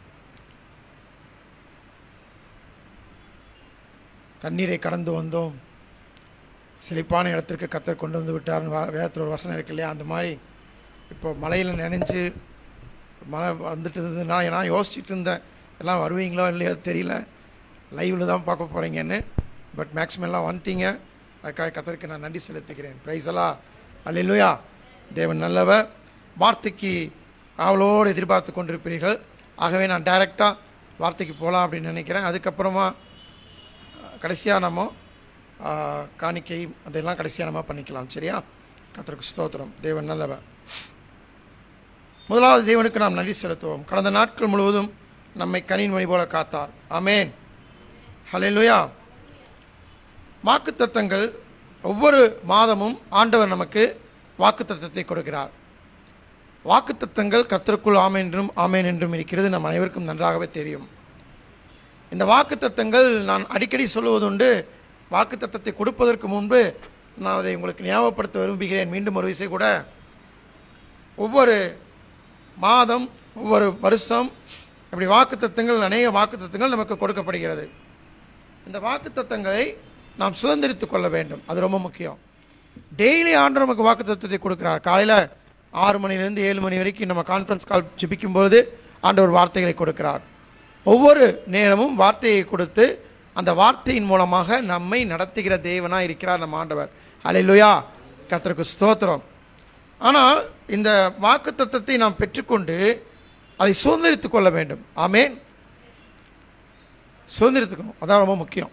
தண்ணீரை கடந்து வந்தோம் செழிப்பான இடத்திற்கு கத்தர் கொண்டு வந்து விட்டார்னு வா- வேதத்துல ஒரு வசனம் இருக்கு இல்லையா அந்த மாதிரி இப்போ மலையில் நினைஞ்சு மழை வந்துட்டு இருந்ததுன்னா நான் யோசிச்சுட்டு இருந்தேன் எல்லாம் வருவீங்களோ இல்லையோ தெரியல லைவில் தான் பார்க்க போகிறீங்கன்னு பட் மேக்ஸிமம் எல்லாம் வந்துட்டீங்க அதுக்காக கத்தருக்கு நான் நன்றி செலுத்துகிறேன் ப்ரைஸ் எல்லாம் அல்லையா தேவன் நல்லவர் வார்த்தைக்கு ஆவலோடு எதிர்பார்த்து கொண்டிருப்பீர்கள் ஆகவே நான் டைரெக்டாக வார்த்தைக்கு போகலாம் அப்படின்னு நினைக்கிறேன் அதுக்கப்புறமா கடைசியாக நம்ம ஆ, காணிக்கை அதெல்லாம் கடைசியாக நம்ம பண்ணிக்கலாம் சரியா கத்தருக்கு ஸ்தோத்திரம் தேவன் நல்லவர் முதலாவது தேவனுக்கு நாம் நன்றி செலுத்துவோம் கடந்த நாட்கள் முழுவதும் நம்மை கனின் மணி போல காத்தார் ஆமென் ஹalleluya வாக்குத்தத்தங்கள் ஒவ்வொரு மாதமும் ஆண்டவர் நமக்கு வாக்குத்தத்தத்தை கொடுக்கிறார் வாக்குத்தத்தங்கள் கர்த்தருக்குள் ஆமென் என்றும் ஆமென் என்றும் இருக்கிறது நம் அனைவருக்கும் நன்றாகவே தெரியும் இந்த வாக்குத்தத்தங்கள் நான் அடிக்கடி சொல்லுவதுண்டு வாக்குத்தத்தத்தை கொடுப்பதற்கு முன்பு நான் அதை உங்களுக்கு ஞாபகப்படுத்த விரும்புகிறேன் மீண்டும் ஒரு விஷயம் கூட ஒவ்வொரு மாதம் ஒவ்வொரு வருஷம் இப்படி வாக்குத்தத்தங்கள் அநேக வாக்குத்தத்தங்கள் நமக்கு கொடுக்கப்படுகிறது இந்த வாக்குத்தத்தங்களை நாம் சுதந்திரித்துக் கொள்ள வேண்டும் அது ரொம்ப முக்கியம் டெய்லி ஆண்டு நமக்கு வாக்குத்தத்தத்தை கொடுக்கிறார் காலையில் ஆறு மணிலேருந்து ஏழு மணி வரைக்கும் நம்ம கான்ஃபரன்ஸ் கால் ஜெபிக்கும் பொழுது ஆண்டவர் வார்த்தைகளை கொடுக்கிறார் ஒவ்வொரு நேரமும் வார்த்தையை கொடுத்து அந்த வார்த்தையின் மூலமாக நம்மை நடத்துகிற தேவனாக இருக்கிறார் நம்ம ஆண்டவர் அல்லேலூயா கர்த்தருக்கு ஸ்தோத்திரம் ஆனால் இந்த வாக்குத்தத்தத்தை நாம் பெற்றுக்கொண்டு அதை சுதந்திரித்துக் கொள்ள வேண்டும் ஆமேன் சுதந்திரித்துக்கணும் அதான் ரொம்ப முக்கியம்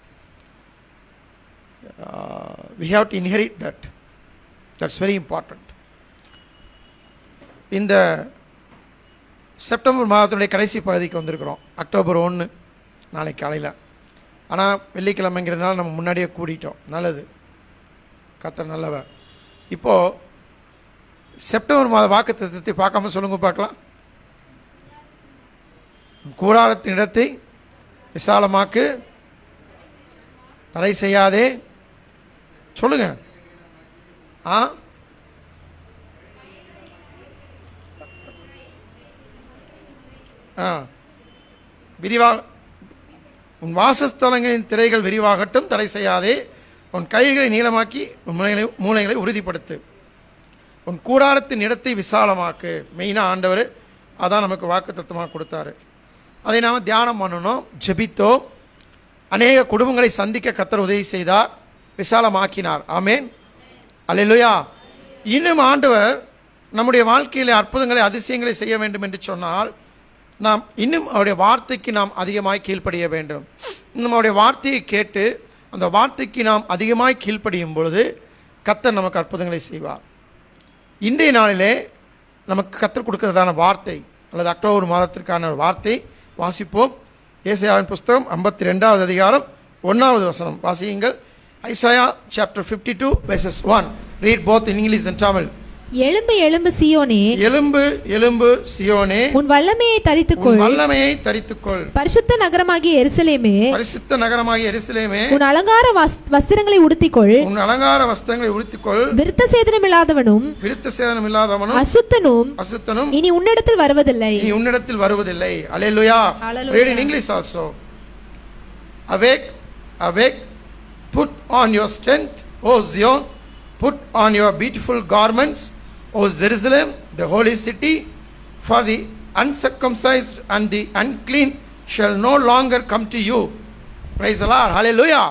we have to inherit that that's very important இந்த செப்டம்பர் மாதத்துடைய கடைசி பகுதிக்கு வந்திருக்கிறோம் அக்டோபர் ஒன்று நாளைக்கு காலையில் ஆனால் வெள்ளிக்கிழமைங்கிறதுனால நம்ம முன்னாடியே கூடிட்டோம் நல்லது கத்தர் நல்லவர் இப்போது செப்டம்பர் மாத வாக்குத்தத்தத்தை பார்க்காம சொல்லுங்க பார்க்கலாம் கூடாரத்தின் இடத்தை விசாலமாக்கு தடை செய்யாதே சொல்லுங்க ஆ ஆ விரிவாக உன் வாசஸ்தலங்களின் திரைகள் விரிவாகட்டும் தடை செய்யாதே உன் கைகளை நீளமாக்கி உன் மூளைகளை மூளைகளை உறுதிப்படுத்து உன் கூடாரத்தின் இடத்தை விசாலமாக்கு மெயினாக ஆண்டவர் அதான் நமக்கு வாக்கு கொடுத்தாரு அதை நாம் தியானம் பண்ணணும் ஜெபித்தோம் அநேக குடும்பங்களை சந்திக்க கத்தர் உதவி செய்தார் விசாலமாக்கினார் ஆமேன் அல்லேலூயா இன்னும் ஆண்டவர் நம்முடைய வாழ்க்கையில் அற்புதங்களை அதிசயங்களை செய்ய வேண்டும் என்று சொன்னால் நாம் இன்னும் அவருடைய வார்த்தைக்கு நாம் அதிகமாய் கீழ்ப்படிய வேண்டும் இன்னும் அவருடைய வார்த்தையை கேட்டு அந்த வார்த்தைக்கு நாம் அதிகமாய் கீழ்ப்படியும் பொழுது கத்தர் நமக்கு அற்புதங்களை செய்வார் இன்றைய நாளிலே நமக்கு கற்றுக் கொடுக்கிறதான வார்த்தை அல்லது அக்டோபர் மாதத்திற்கான ஒரு வார்த்தை வாசிப்போம் ஏசாயாவின் புஸ்தகம் ஐம்பத்தி ரெண்டாவது அதிகாரம் ஒன்றாவது வசனம் வாசியுங்கள் Isaiah chapter fifty two verses one read both in English and Tamil எழும்பு எழும்பு சியோனே எலும்பு எலும்பு சியோனே உன் வல்லமையை உன் தரித்துக்கொள் வல்லமையை தரித்துக்கொள் பரிசுத்த நகரமாகிய எருசலேமே பரிசுத்த நகரமாகிய எருசலேமே உன் அலங்கார வஸ்- வஸ்திரங்களை உடுத்திக்கொள் உன் அலங்கார வஸ்திரங்களை உடுத்திக்கொள் விருத்த சேதனம் இல்லாதவனும் விருத்த சேதனம் இல்லாதவனும் அசுத்தனும் அசுத்தனும் இனி உன்னிடத்தில் வருவதில்லை இனி உன்னிடத்தில் வருவதில்லை அல்லேலூயா Hallelujah. read in english also awake awake put on your strength o zion put on your beautiful garments o jerusalem the holy city for the uncircumcised and the unclean shall no longer come to you praise the lord hallelujah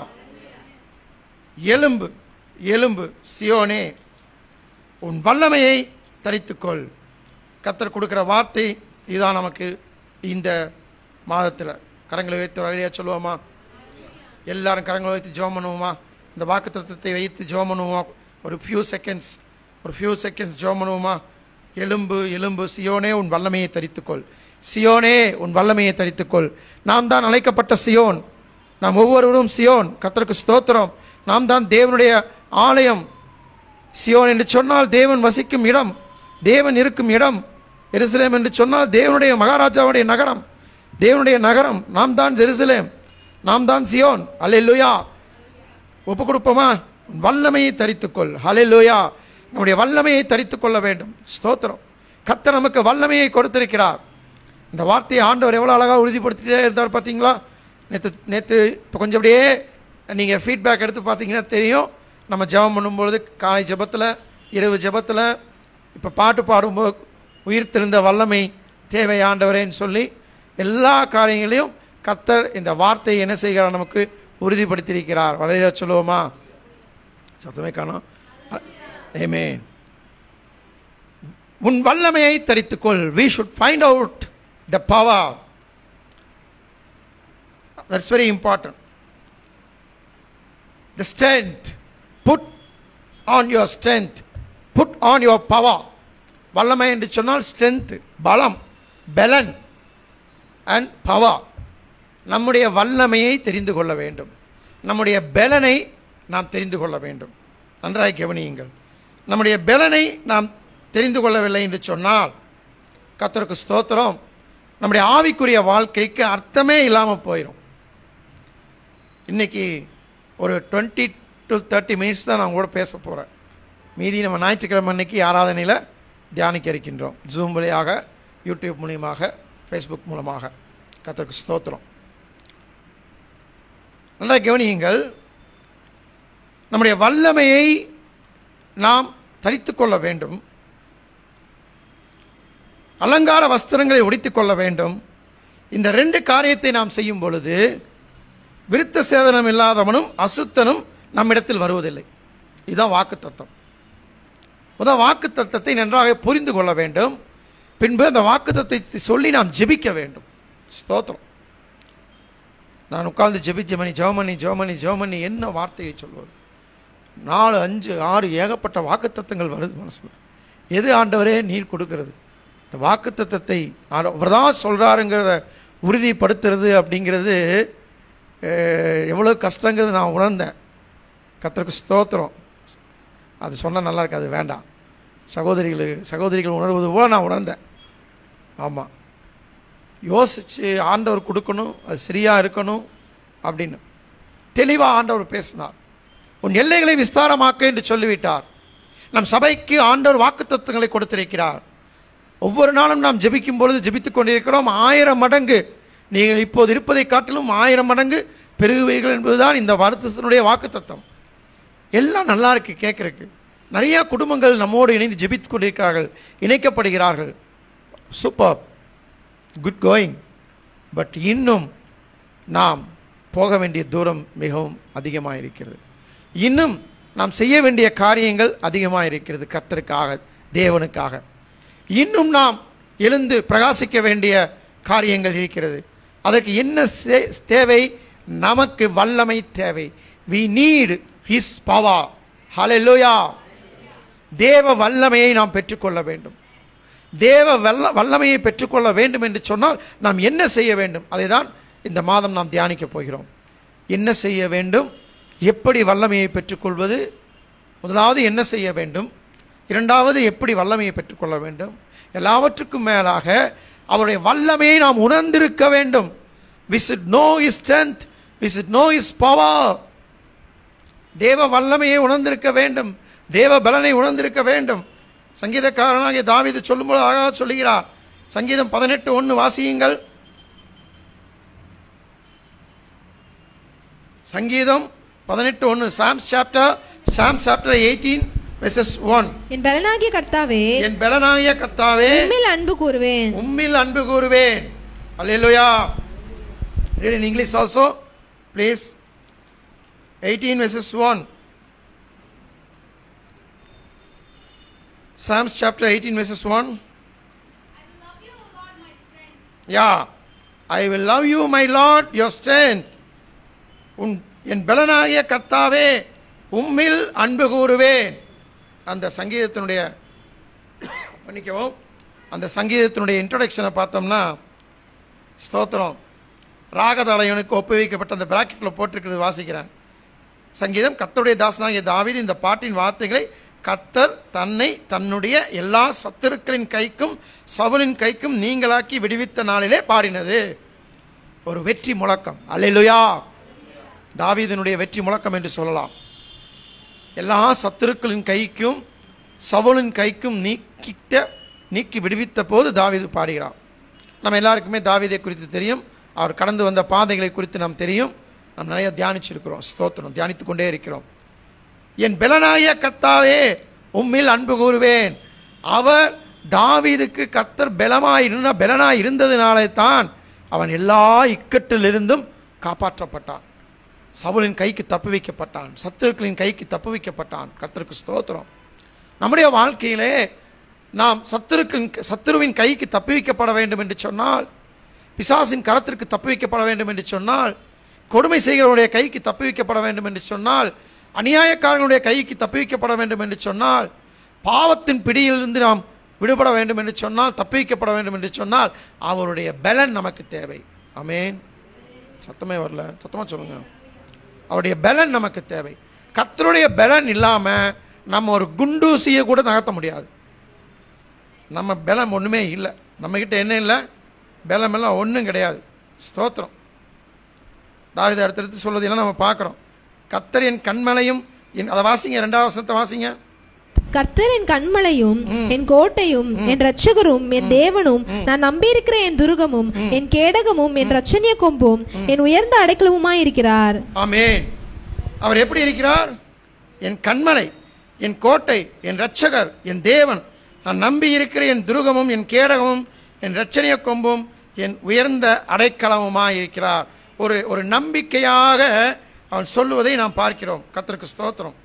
எலும்பு எலும்பு சியோனே உன் வல்லமையை தரித்துக்கொள் கத்தர் கொடுக்குற வார்த்தை இதுதான் நமக்கு இந்த மாதத்தில் கரங்களை வைத்து வழியாக சொல்லுவோமா எல்லாரும் கரங்களை வைத்து ஜெபம் பண்ணுவோமா இந்த வாக்கு தத்துவத்தை வைத்து ஜெபம் பண்ணுவோமா ஒரு ஃபியூ செகண்ட்ஸ் ஒரு ஃபியூ செகண்ட்ஸ் ஜெபம் பண்ணுவோமா எலும்பு எலும்பு சியோனே உன் வல்லமையை தரித்துக்கொள் சியோனே உன் வல்லமையை தரித்துக்கொள் நாம் தான் அழைக்கப்பட்ட சியோன் நாம் ஒவ்வொருவரும் சியோன் கத்தருக்கு ஸ்தோத்திரம் நாம் தான் தேவனுடைய ஆலயம் சியோன் என்று சொன்னால் தேவன் வசிக்கும் இடம் தேவன் இருக்கும் இடம் எருசலேம் என்று சொன்னால் தேவனுடைய மகாராஜாவுடைய நகரம் தேவனுடைய நகரம் நாம் தான் ஜெருசலேம் நாம் தான் சியோன் அல்லேலூயா ஒப்பு கொடுப்போமா வல்லமையை தரித்துக்கொள் ஹalleluya நம்முடைய வல்லமையை தரித்துக் கொள்ள வேண்டும் ஸ்தோத்திரம் கர்த்தர் நமக்கு வல்லமையை கொடுத்திருக்கிறார் இந்த வார்த்தையை ஆண்டவர் எவ்வளோ அழகாக உறுதிப்படுத்திட்டே இருந்தார் பார்த்தீங்களா நேற்று நேற்று இப்போ கொஞ்சம் அப்படியே நீங்கள் ஃபீட்பேக் எடுத்து பார்த்தீங்கன்னா தெரியும் நம்ம ஜெபம் பண்ணும்பொழுது காலை ஜெபத்தில் இரவு ஜெபத்தில் இப்போ பாட்டு பாடும்போது உயிர் தெளிந்த வல்லமை தேவை ஆண்டவரேன்னு சொல்லி எல்லா காரியங்களையும் கர்த்தர் இந்த வார்த்தையை என்ன செய்கிறார் நமக்கு உறுதிப்படுத்தியிருக்கிறார் வலையில சொல்லுவோமா சத்தமே காணோம் ஏமேன் உன் வல்லமையை தரித்துக்கொள் we should find out the power that's very important the strength put on your strength put on your power வல்லமை என்று சொன்னால் ஸ்ட்ரென்த் பலம் பலன் அண்ட் பவர் நம்முடைய வல்லமையை தெரிந்து கொள்ள வேண்டும் நம்முடைய பலனை நாம் தெரிந்து கொள்ள வேண்டும் நன்றாய் கவனியுங்கள் நம்முடைய பலனை நாம் தெரிந்து கொள்ளவில்லை என்று சொன்னால் கர்த்தருக்கு ஸ்தோத்திரம் நம்முடைய ஆவிக்குரிய வாழ்க்கைக்கு அர்த்தமே இல்லாமல் போயிடும் இன்னைக்கு ஒரு டுவெண்ட்டி டு தேர்ட்டி மினிட்ஸ் தான் நான் கூட பேச போகிறேன் மீதி நம்ம ஞாயிற்றுக்கிழமை அன்னைக்கு ஆராதனையில் தியானிக்க இருக்கின்றோம் ஜூம் வழியாக யூடியூப் மூலியமாக ஃபேஸ்புக் மூலமாக கர்த்தருக்கு ஸ்தோத்திரம் நல்லா கவனியுங்கள் நம்முடைய வல்லமையை நாம் தரித்துக் கொள்ள வேண்டும் அலங்கார வஸ்திரங்களை உடுத்திக் கொள்ள வேண்டும் இந்த ரெண்டு காரியத்தை நாம் செய்யும் பொழுது விருத்த சேதனம் இல்லாதவனும் அசுத்தனும் நம்மிடத்தில் வருவதில்லை இதுதான் வாக்கு தத்துவம் முதல் வாக்கு தத்தத்தை நன்றாக புரிந்து கொள்ள வேண்டும் பின்பு அந்த வாக்கு தத்தத்தை சொல்லி நாம் ஜெபிக்க வேண்டும் ஸ்தோத்திரம் நான் உட்கார்ந்து ஜெபிச்ச மணி ஜெவமணி ஜெவமணி ஜெவமணி என்ன வார்த்தையை சொல்வது நாலு அஞ்சு ஆறு ஏகப்பட்ட வாக்குத்தத்தங்கள் வருது மனசுல எது ஆண்டவரே நீர் கொடுக்கிறது இந்த வாக்குத்தத்தத்தை அவர் தான் சொல்கிறாருங்கிறத உறுதிப்படுத்துறது அப்படிங்கிறது அஹ், எவ்வளோ கஷ்டங்கிறது நான் உணர்ந்தேன் கத்தருக்கு ஸ்தோத்திரம் அது சொன்னால் நல்லா இருக்காது வேண்டாம் சகோதரிகளுக்கு சகோதரிகள் உணர்வது போல நான் உணர்ந்தேன் ஆமாம் யோசித்து ஆண்டவர் கொடுக்கணும் அது சரியாக இருக்கணும் அப்படின்னு தெளிவாக ஆண்டவர் பேசினார் உன் எல்லைகளை விஸ்தாரமாக்க என்று சொல்லிவிட்டார் நம் சபைக்கு ஆண்டவர் வாக்குத்தத்தங்களை கொடுத்திருக்கிறார் ஒவ்வொரு நாளும் நாம் ஜெபிக்கும் பொழுது ஜெபித்துக் கொண்டிருக்கிறோம் ஆயிரம் மடங்கு நீங்கள் இப்போது இருப்பதை காட்டிலும் ஆயிரம் மடங்கு பெருகுவீர்கள் என்பதுதான் இந்த வருத்தத்தினுடைய வாக்குத்தத்தம் எல்லாம் நல்லா இருக்கு கேட்கறதுக்கு நிறைய குடும்பங்கள் நம்மோடு இணைந்து ஜெபித்துக் கொண்டிருக்கிறார்கள் இணைக்கப்படுகிறார்கள் சூப்பர் குட் கோயிங் பட் இன்னும் நாம் போக வேண்டிய தூரம் மிகவும் அதிகமாக இருக்கிறது இன்னும் நாம் செய்ய வேண்டிய காரியங்கள் அதிகமாக இருக்கிறது கர்த்தருக்காக தேவனுக்காக இன்னும் நாம் எழுந்து பிரகாசிக்க வேண்டிய காரியங்கள் இருக்கிறது அதற்கு என்ன சே- தேவை நமக்கு வல்லமை தேவை வி நீட் ஹிஸ் பவர் ஹalleluya தேவ வல்லமையை நாம் பெற்றுக்கொள்ள வேண்டும் தேவ வல்ல வல்லமையை பெற்றுக்கொள்ள வேண்டும் என்று சொன்னால் நாம் என்ன செய்ய வேண்டும் அதை தான் இந்த மாதம் நாம் தியானிக்கப் போகிறோம் என்ன செய்ய வேண்டும் எப்படி வல்லமையை பெற்றுக்கொள்வது முதலாவது என்ன செய்ய வேண்டும் இரண்டாவது எப்படி வல்லமையை பெற்றுக்கொள்ள வேண்டும் எல்லாவற்றுக்கும் மேலாக அவருடைய வல்லமையை நாம் உணர்ந்திருக்க வேண்டும் we should know his strength we should know his power தேவ வல்லமையை உணர்ந்திருக்க வேண்டும் தேவ பலனை உணர்ந்திருக்க வேண்டும் சங்கீதக்காரனாகிய தாவீது சொல்லும்போது அழகாக சொல்லுகிறார் சங்கீதம் பதினெட்டு ஒன்று வாசியுங்கள் சங்கீதம் பதினெட்டு ஒன்று psalms chapter psalm chapter eighteen verses one என் பலனாகிய கர்த்தாவே என் பலனாகிய கத்தாவே உம்மில் அன்பு கூறுவேன் உம்மில் அன்பு கூறுவேன் அல்லேலூயா read in english also please 18 verses 1 psalms chapter 18 verses 1 yeah i will love you my lord your strength உன் என் பலனாகிய கர்த்தாவே உம்மில் அன்பு கூறுவேன் அந்த சங்கீதத்தினுடைய மன்னிக்கவும் அந்த சங்கீதத்தினுடைய இன்ட்ரொடக்ஷனை பார்த்தோம்னா ஸ்தோத்திரம் ராகதாலயனுக்கு ஒப்புவிக்கப்பட்ட அந்த பிராக்கெட்டில் போட்டிருக்கிறது வாசிக்கிறேன் சங்கீதம் கர்த்தருடைய தாசனாகிய தாவீது இந்த பாட்டின் வார்த்தைகளை கத்தர் தன்னை தன்னுடைய எல்லா சத்துருக்களின் கைக்கும் சவுலின் கைக்கும் நீங்களாக்கி விடுவித்த நாளிலே பாடினது ஒரு வெற்றி முழக்கம் அல்லேலூயா தாவீதினுடைய வெற்றி முழக்கம் என்று சொல்லலாம் எல்லா சத்துருக்களின் கைக்கும் சவுலின் கைக்கும் நீக்கிட்ட நீக்கி விடுவித்த போது தாவீது பாடுகிறார் நம்ம எல்லாருக்குமே தாவீதை குறித்து தெரியும் அவர் கடந்து வந்த பாதைகளை குறித்து நாம் தெரியும் நாம் நிறைய தியானிச்சிருக்கிறோம் ஸ்தோத்திரம் தியானித்து கொண்டே இருக்கிறோம் என் பெலனாய கர்த்தாவே உம்மில் அன்பு கூறுவேன் அவர் தாவீதுக்கு கர்த்தர் பெலமாய் இருந்த பெலனாய் இருந்ததினாலே தான் அவன் எல்லா இக்கட்டிலிருந்தும் காப்பாற்றப்பட்டான் சவுலின் கைக்கு தப்பு வைக்கப்பட்டான் சத்துருக்களின் கைக்கு தப்பு வைக்கப்பட்டான் கர்த்தருக்கு ஸ்தோத்திரம் நம்முடைய வாழ்க்கையிலே நாம் சத்துருக்களின் சத்துருவின் கைக்கு தப்பி வைக்கப்பட வேண்டும் என்று சொன்னால் பிசாசின் கரத்திற்கு தப்பி வைக்கப்பட வேண்டும் என்று சொன்னால் கொடுமை செய்கிறவருடைய கைக்கு தப்பி வைக்கப்பட வேண்டும் என்று சொன்னால் அநியாயக்காரர்களுடைய கைக்கு தப்பி வைக்கப்பட வேண்டும் என்று சொன்னால் பாவத்தின் பிடியிலிருந்து நாம் விடுபட வேண்டும் என்று சொன்னால் தப்பி வைக்கப்பட வேண்டும் என்று சொன்னால் அவருடைய பலன் நமக்கு தேவை அமேன் சத்தமே வரல சத்தமாக சொல்லுங்க அவருடைய பலன் நமக்கு தேவை கர்த்தருடைய பலன் இல்லாமல் நம்ம ஒரு குண்டூசியை கூட நகர்த்த முடியாது நம்ம பலம் ஒன்றுமே இல்லை நம்மக்கிட்ட என்ன இல்லை பலம் எல்லாம் ஒன்றும் கிடையாது ஸ்தோத்திரம் தாவித அடுத்தடுத்து சொல்வதெல்லாம் நம்ம பார்க்குறோம் கத்தர் என் கண்மலையும் என் அதை வாசிங்க ரெண்டாவது வசனத்தை வாசிங்க கர்த்தர் என் கண்மலையும் என் கோட்டையும் என் ரட்சகரும் என் தேவனும் நான் நம்பியிருக்கிற என் துருகமும் என் கேடகமும் என் ரட்சணிய கொம்பும் என் உயர்ந்த அடைக்கலமுமாய் இருக்கிறார் ஆமென் அவர் எப்படி இருக்கிறார் என் கண்மலை என் கோட்டை என் இரட்சகர் என் தேவன் நான் நம்பி இருக்கிற என் துருகமும் என் கேடகமும் என் இரட்சணிய கொம்பும் என் உயர்ந்த அடைக்கலமுமாய் இருக்கிறார் ஒரு ஒரு நம்பிக்கையாக அவன் சொல்லுவதை நாம் பார்க்கிறோம் கர்த்தருக்கு ஸ்தோத்திரம்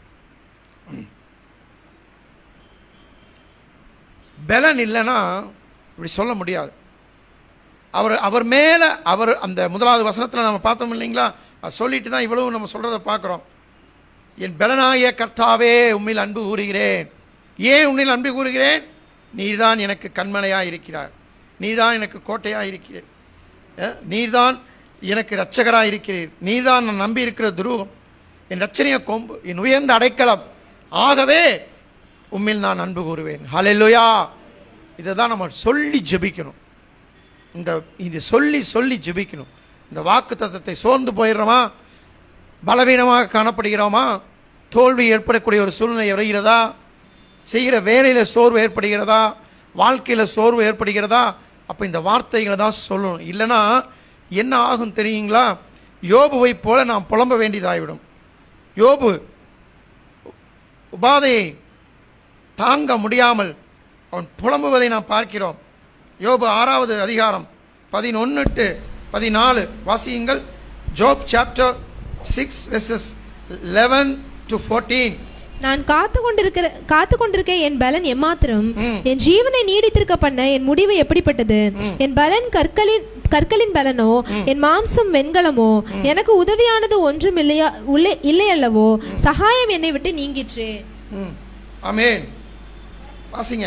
பலன் இல்லைன்னா இப்படி சொல்ல முடியாது அவர் அவர் மேலே அவர் அந்த முதலாவது வசனத்தில் நம்ம பார்த்தோம் இல்லைங்களா அது சொல்லிட்டு தான் இவ்வளவு நம்ம சொல்கிறத பார்க்குறோம் என் பலனாகிய கர்த்தாவே உம்மில் அன்பு கூறுகிறேன் ஏன் உன்னில் அன்பு கூறுகிறேன் நீர்தான் எனக்கு கண்மலையாக இருக்கிறார் நீர்தான் எனக்கு கோட்டையாக இருக்கிறீர் அஹ், நீர்தான் எனக்கு இரட்சகராக இருக்கிறீர் நீர்தான் நான் நம்பி இருக்கிற துருவம் என் ரச்சனைய கொம்பு என் உயர்ந்த அடைக்கலம் ஆகவே உம்மில் நான் அன்பு கூறுவேன் ஹalleluya இதை தான் நம்ம சொல்லி ஜெபிக்கணும் இந்த இது சொல்லி சொல்லி ஜெபிக்கணும் இந்த வாக்கு தத்தத்தை சோர்ந்து போயிடுறோமா பலவீனமாக காணப்படுகிறோமா தோல்வி ஏற்படக்கூடிய ஒரு சூழ்நிலை வருகிறதா செய்கிற வேலையில் சோர்வு ஏற்படுகிறதா வாழ்க்கையில் சோர்வு ஏற்படுகிறதா அப்போ இந்த வார்த்தைகளை தான் சொல்லணும் இல்லைன்னா என்ன ஆகும் தெரியுங்களா யோபுவை போல நாம் புலம்ப வேண்டியதாகிவிடும் யோபு உபாதையை தாங்க முடியாமல் அவன் புலம்புவதை நாம் பார்க்கிறோம் யோபு ஆறாவது அதிகாரம் பதினொன்று டு பதினாலு வாசியுங்கள் Job chapter six verses eleven to fourteen நான் காத்து கொண்டிருக்கிற காத்து கொண்டிருக்க என் பலன் எம்மாத்திரம் ம். என் ஜீவனை நீடித்திருக்க பண்ண என் முடிவு எப்படிப்பட்டது என் பலன் கற்களின் கற்களின் பலனோ என் மாம்சம் வெண்கலமோ எனக்கு உதவியானது ஒன்றும் இல்லையா உள்ளே இல்லை அல்லவோ சகாயம் என்னை விட்டு நீங்கிற்று ம் ஆமேன் வாசிங்க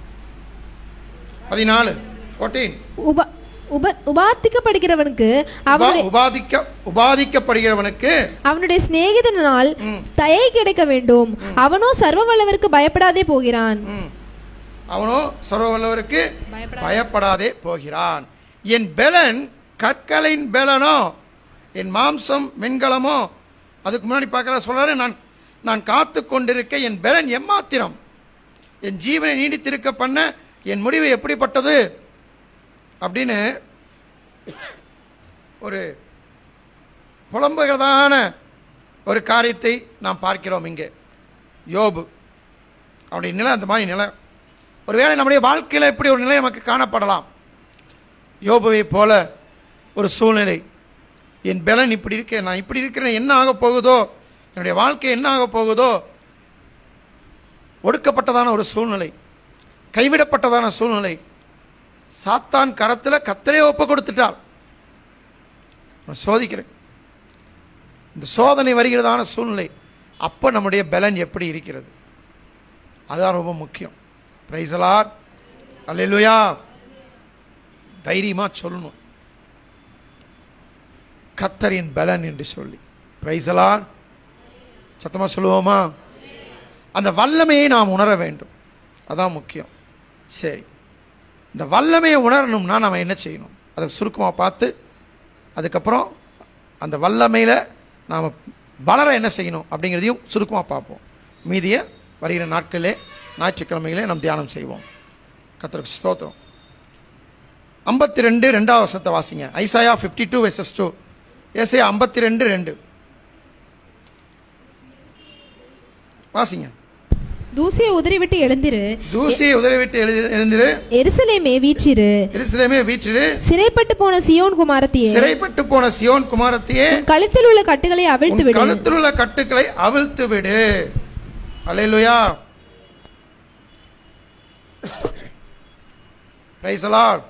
பதினாலு ஃபோர்டீன் உப உப உபாத்திக்கப்படுகிறவனுக்கு அவனுடைய உபாதிக்க உபாதிக்கப்படுகிறவனுக்கு அவனுடைய சிநேகிதனால் ம். தயை கிடைக்க வேண்டும் அவனோ சர்வ வல்லவருக்கு பயப்படாதே போகிறான் ம், அவனோ சர்வவல்லவருக்கு பயப்படாதே போகிறான் என் பெலன் கற்களின் பெலனோ என் மாம்சம் வெண்கலமோ அதுக்கு முன்னாடி பார்க்கற சொல்றாரு நான் நான் காத்து கொண்டிருக்க என் பெலன் எம்மாத்திரம் என் ஜீவனை நீடித்திருக்க பண்ண என் முடிவு எப்படிப்பட்டது அப்படின்னு ஒரு புலம்புகிறதான ஒரு காரியத்தை நாம் பார்க்கிறோம் இங்கே யோபு அவனுடைய நிலை அந்த மாதிரி நிலை ஒருவேளை நம்முடைய வாழ்க்கையில் இப்படி ஒரு நிலை நமக்கு காணப்படலாம் யோபுவை போல ஒரு சூழ்நிலை என் பலன் இப்படி இருக்கேன் நான் இப்படி இருக்கிறேன் என்ன ஆக போகுதோ என்னுடைய வாழ்க்கை என்ன ஆக போகுதோ ஒடுக்கப்பட்டதான ஒரு சூழ்நிலை கைவிடப்பட்டதான சூழ்நிலை சாத்தான் கரத்தில் கத்தரே ஒப்பு கொடுத்துட்டார் நான் சோதிக்கிறேன் இந்த சோதனை வருகிறதான சூழ்நிலை அப்போ நம்முடைய பலன் எப்படி இருக்கிறது அதுதான் ரொம்ப முக்கியம் பிரைசலார் அல்லேலூயா தைரியமாக சொல்லணும் கத்தரின் பலன் என்று சொல்லி பிரைசலார் சத்தமாக சொல்லுவோமா அந்த வல்லமையை நாம் உணர வேண்டும் அதான் முக்கியம் சரி இந்த வல்லமையை உணரணும்னா நம்ம என்ன செய்யணும் அதை சுருக்கமாக பார்த்து அதுக்கப்புறம் அந்த வல்லமையில் நாம் வளர என்ன செய்யணும் அப்படிங்கிறதையும் சுருக்கமாக பார்ப்போம் மீதிய வருகிற நாட்களிலே ஞாயிற்றுக்கிழமைகளே நாம் தியானம் செய்வோம் கத்தருக்கு ஸ்தோத்திரம் ஐம்பத்தி ரெண்டு ரெண்டாவது வசனத்தை வாசிங்க Isaiah fifty two verses two ஏசையா ஐம்பத்தி ரெண்டு ரெண்டு வாசிங்க தூசியை உதறிவிட்டு எழுந்திரு தூசியை உதறிவிட்டு எழுதி எழுந்திரு எருசலேமே வீற்றிரு எருசலேமே வீற்றிரு சிறைப்பட்டு போன சியோன் குமாரத்தியே சிறைப்பட்டு போன சியோன் குமாரத்தையே உன் கழுத்தில் உள்ள கட்டுகளை அவிழ்த்து உன் விடு கழுத்தில் உள்ள கட்டுக்களை அவிழ்த்து விடு அல்லேலூயா Praise the Lord.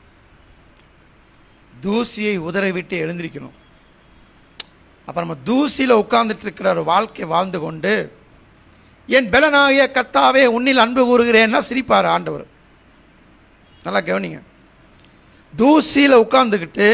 தூசியை உதற விட்டு எழுந்திருக்கணும் அப்ப நம்ம தூசியில உட்கார்ந்துட்டு இருக்கிற ஒரு வாழ்க்கை வாழ்ந்து கொண்டு என் பலனாகிய கத்தாவே உன்னில் அன்பு கூறுகிறேன்னா சிரிப்பார் ஆண்டவர் நல்லா கவனிங்க தூசியில உட்கார்ந்துக்கிட்டு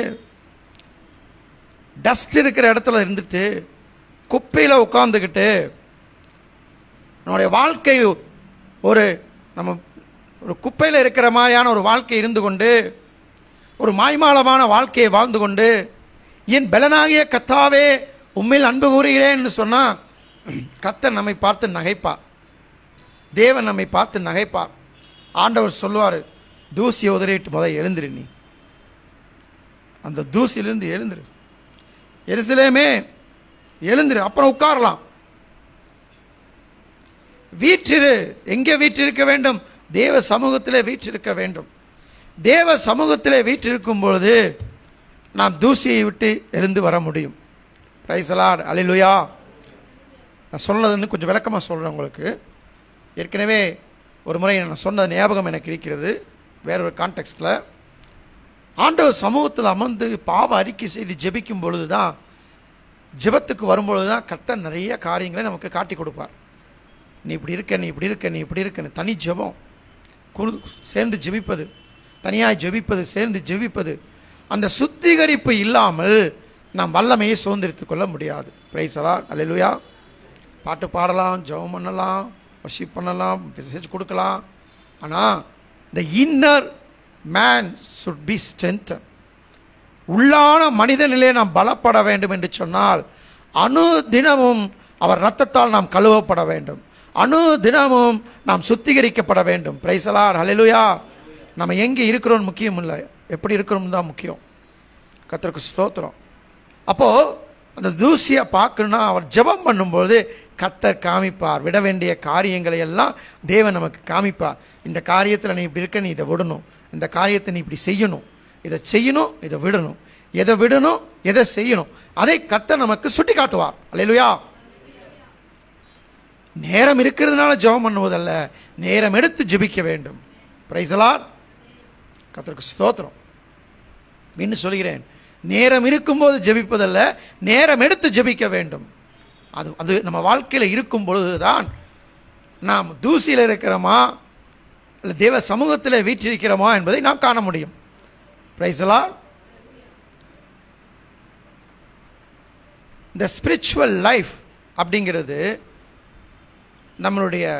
டஸ்ட் இருக்கிற இடத்துல இருந்துட்டு குப்பையில் உட்காந்துக்கிட்டு நம்முடைய வாழ்க்கை ஒரு நம்ம ஒரு குப்பையில் இருக்கிற மாதிரியான ஒரு வாழ்க்கை இருந்து கொண்டு ஒரு மாய்மாலமான வாழ்க்கையை வாழ்ந்து கொண்டு என் பலனாகிய கத்தாவே உண்மையில் அன்பு கூறுகிறேன்னு சொன்னால் கத்தர் நம்மை பார்த்து நகைப்பா தேவன் நம்மை பார்த்து நகைப்பா ஆண்டவர் சொல்லுவார் தூசியை உதறிட்டு முத எழுந்திரு நீ அந்த தூசியிலிருந்து எழுந்திரு எருசலேமே எழுந்திரு அப்புறம் உட்காரலாம் வீற்றிரு எங்கே வீற்றிருக்க வேண்டும் தேவ சமூகத்திலே வீற்றிருக்க வேண்டும் தேவ சமூகத்திலே வீற்றிருக்கும் பொழுது நாம் தூசியை விட்டு எழுந்து வர முடியும் பிரைசலாட் அலிலுயா நான் சொன்னதுன்னு கொஞ்சம் விளக்கமாக சொல்கிறேன் உங்களுக்கு ஏற்கனவே ஒரு முறை நான் சொன்ன ஞாபகம் எனக்கு இருக்கிறது வேற ஒரு கான்டெக்ஸ்டில் ஆண்டவர் சமூகத்தில் அமர்ந்து பாவ அறிக்கை செய்து ஜெபிக்கும் பொழுது தான் ஜெபத்துக்கு வரும்பொழுது தான் கர்த்தர் நிறைய காரியங்களை நமக்கு காட்டி கொடுப்பார் நீ இப்படி இருக்க நீ இப்படி இருக்க நீ இப்படி இருக்க தனி ஜெபம் குழு சேர்ந்து ஜெபிப்பது தனியாக ஜெபிப்பது சேர்ந்து ஜெபிப்பது அந்த சுத்திகரிப்பு இல்லாமல் நாம் வல்லமையை சுதந்திரித்துக் கொள்ள முடியாது பிரைசலா அல்லேலூயா பாட்டு பாடலாம் ஜெபம் பண்ணலாம் வர்ஷிப் பண்ணலாம் மெசேஜ் கொடுக்கலாம் ஆனால் the inner man should be strengthened உள்ளான மனித நிலையை நாம் பலப்பட வேண்டும் என்று சொன்னால் அணு தினமும் அவர் ரத்தத்தால் நாம் கழுவப்பட வேண்டும் அணு தினமும் நாம் சுத்திகரிக்கப்பட வேண்டும் பிரைசலார் ஹalleluya நம்ம எங்கே இருக்கிறோம் முக்கியம் இல்லை எப்படி இருக்கிறோம் தான் முக்கியம் கர்த்தருக்கு ஸ்தோத்திரம் அப்போ அந்த தூசியை பார்க்கணும்னா அவர் ஜெபம் பண்ணும்போது கர்த்தர் காமிப்பார் விட வேண்டிய காரியங்களை எல்லாம் தேவன் நமக்கு காமிப்பார் இந்த காரியத்தில் நீ இப்படி இருக்க நீ இதை விடணும் இந்த காரியத்தை நீ இப்படி செய்யணும் இதை செய்யணும் இதை விடணும் எதை விடணும் எதை செய்யணும் அதை கர்த்தர் நமக்கு சுட்டி காட்டுவார் அல்லேலூயா நேரம் இருக்கிறதுனால ஜெபம் பண்ணுவதல்ல நேரம் எடுத்து ஜெபிக்க வேண்டும் பிரைசலார் கர்த்தருக்கு ஸ்தோத்திரம் மீண்டும் சொல்கிறேன் நேரம் இருக்கும்போது ஜெபிப்பதல்ல நேரம் எடுத்து ஜெபிக்க வேண்டும் அது அது நம்ம வாழ்க்கையில் இருக்கும் பொழுதுதான் நாம் தூசியில் இருக்கிறோமா இல்லை தேவ சமூகத்தில் வீற்றிருக்கிறோமா என்பதை நாம் காண முடியும் பிரைசலா இந்த ஸ்பிரிச்சுவல் லைஃப் அப்படிங்கிறது நம்மளுடைய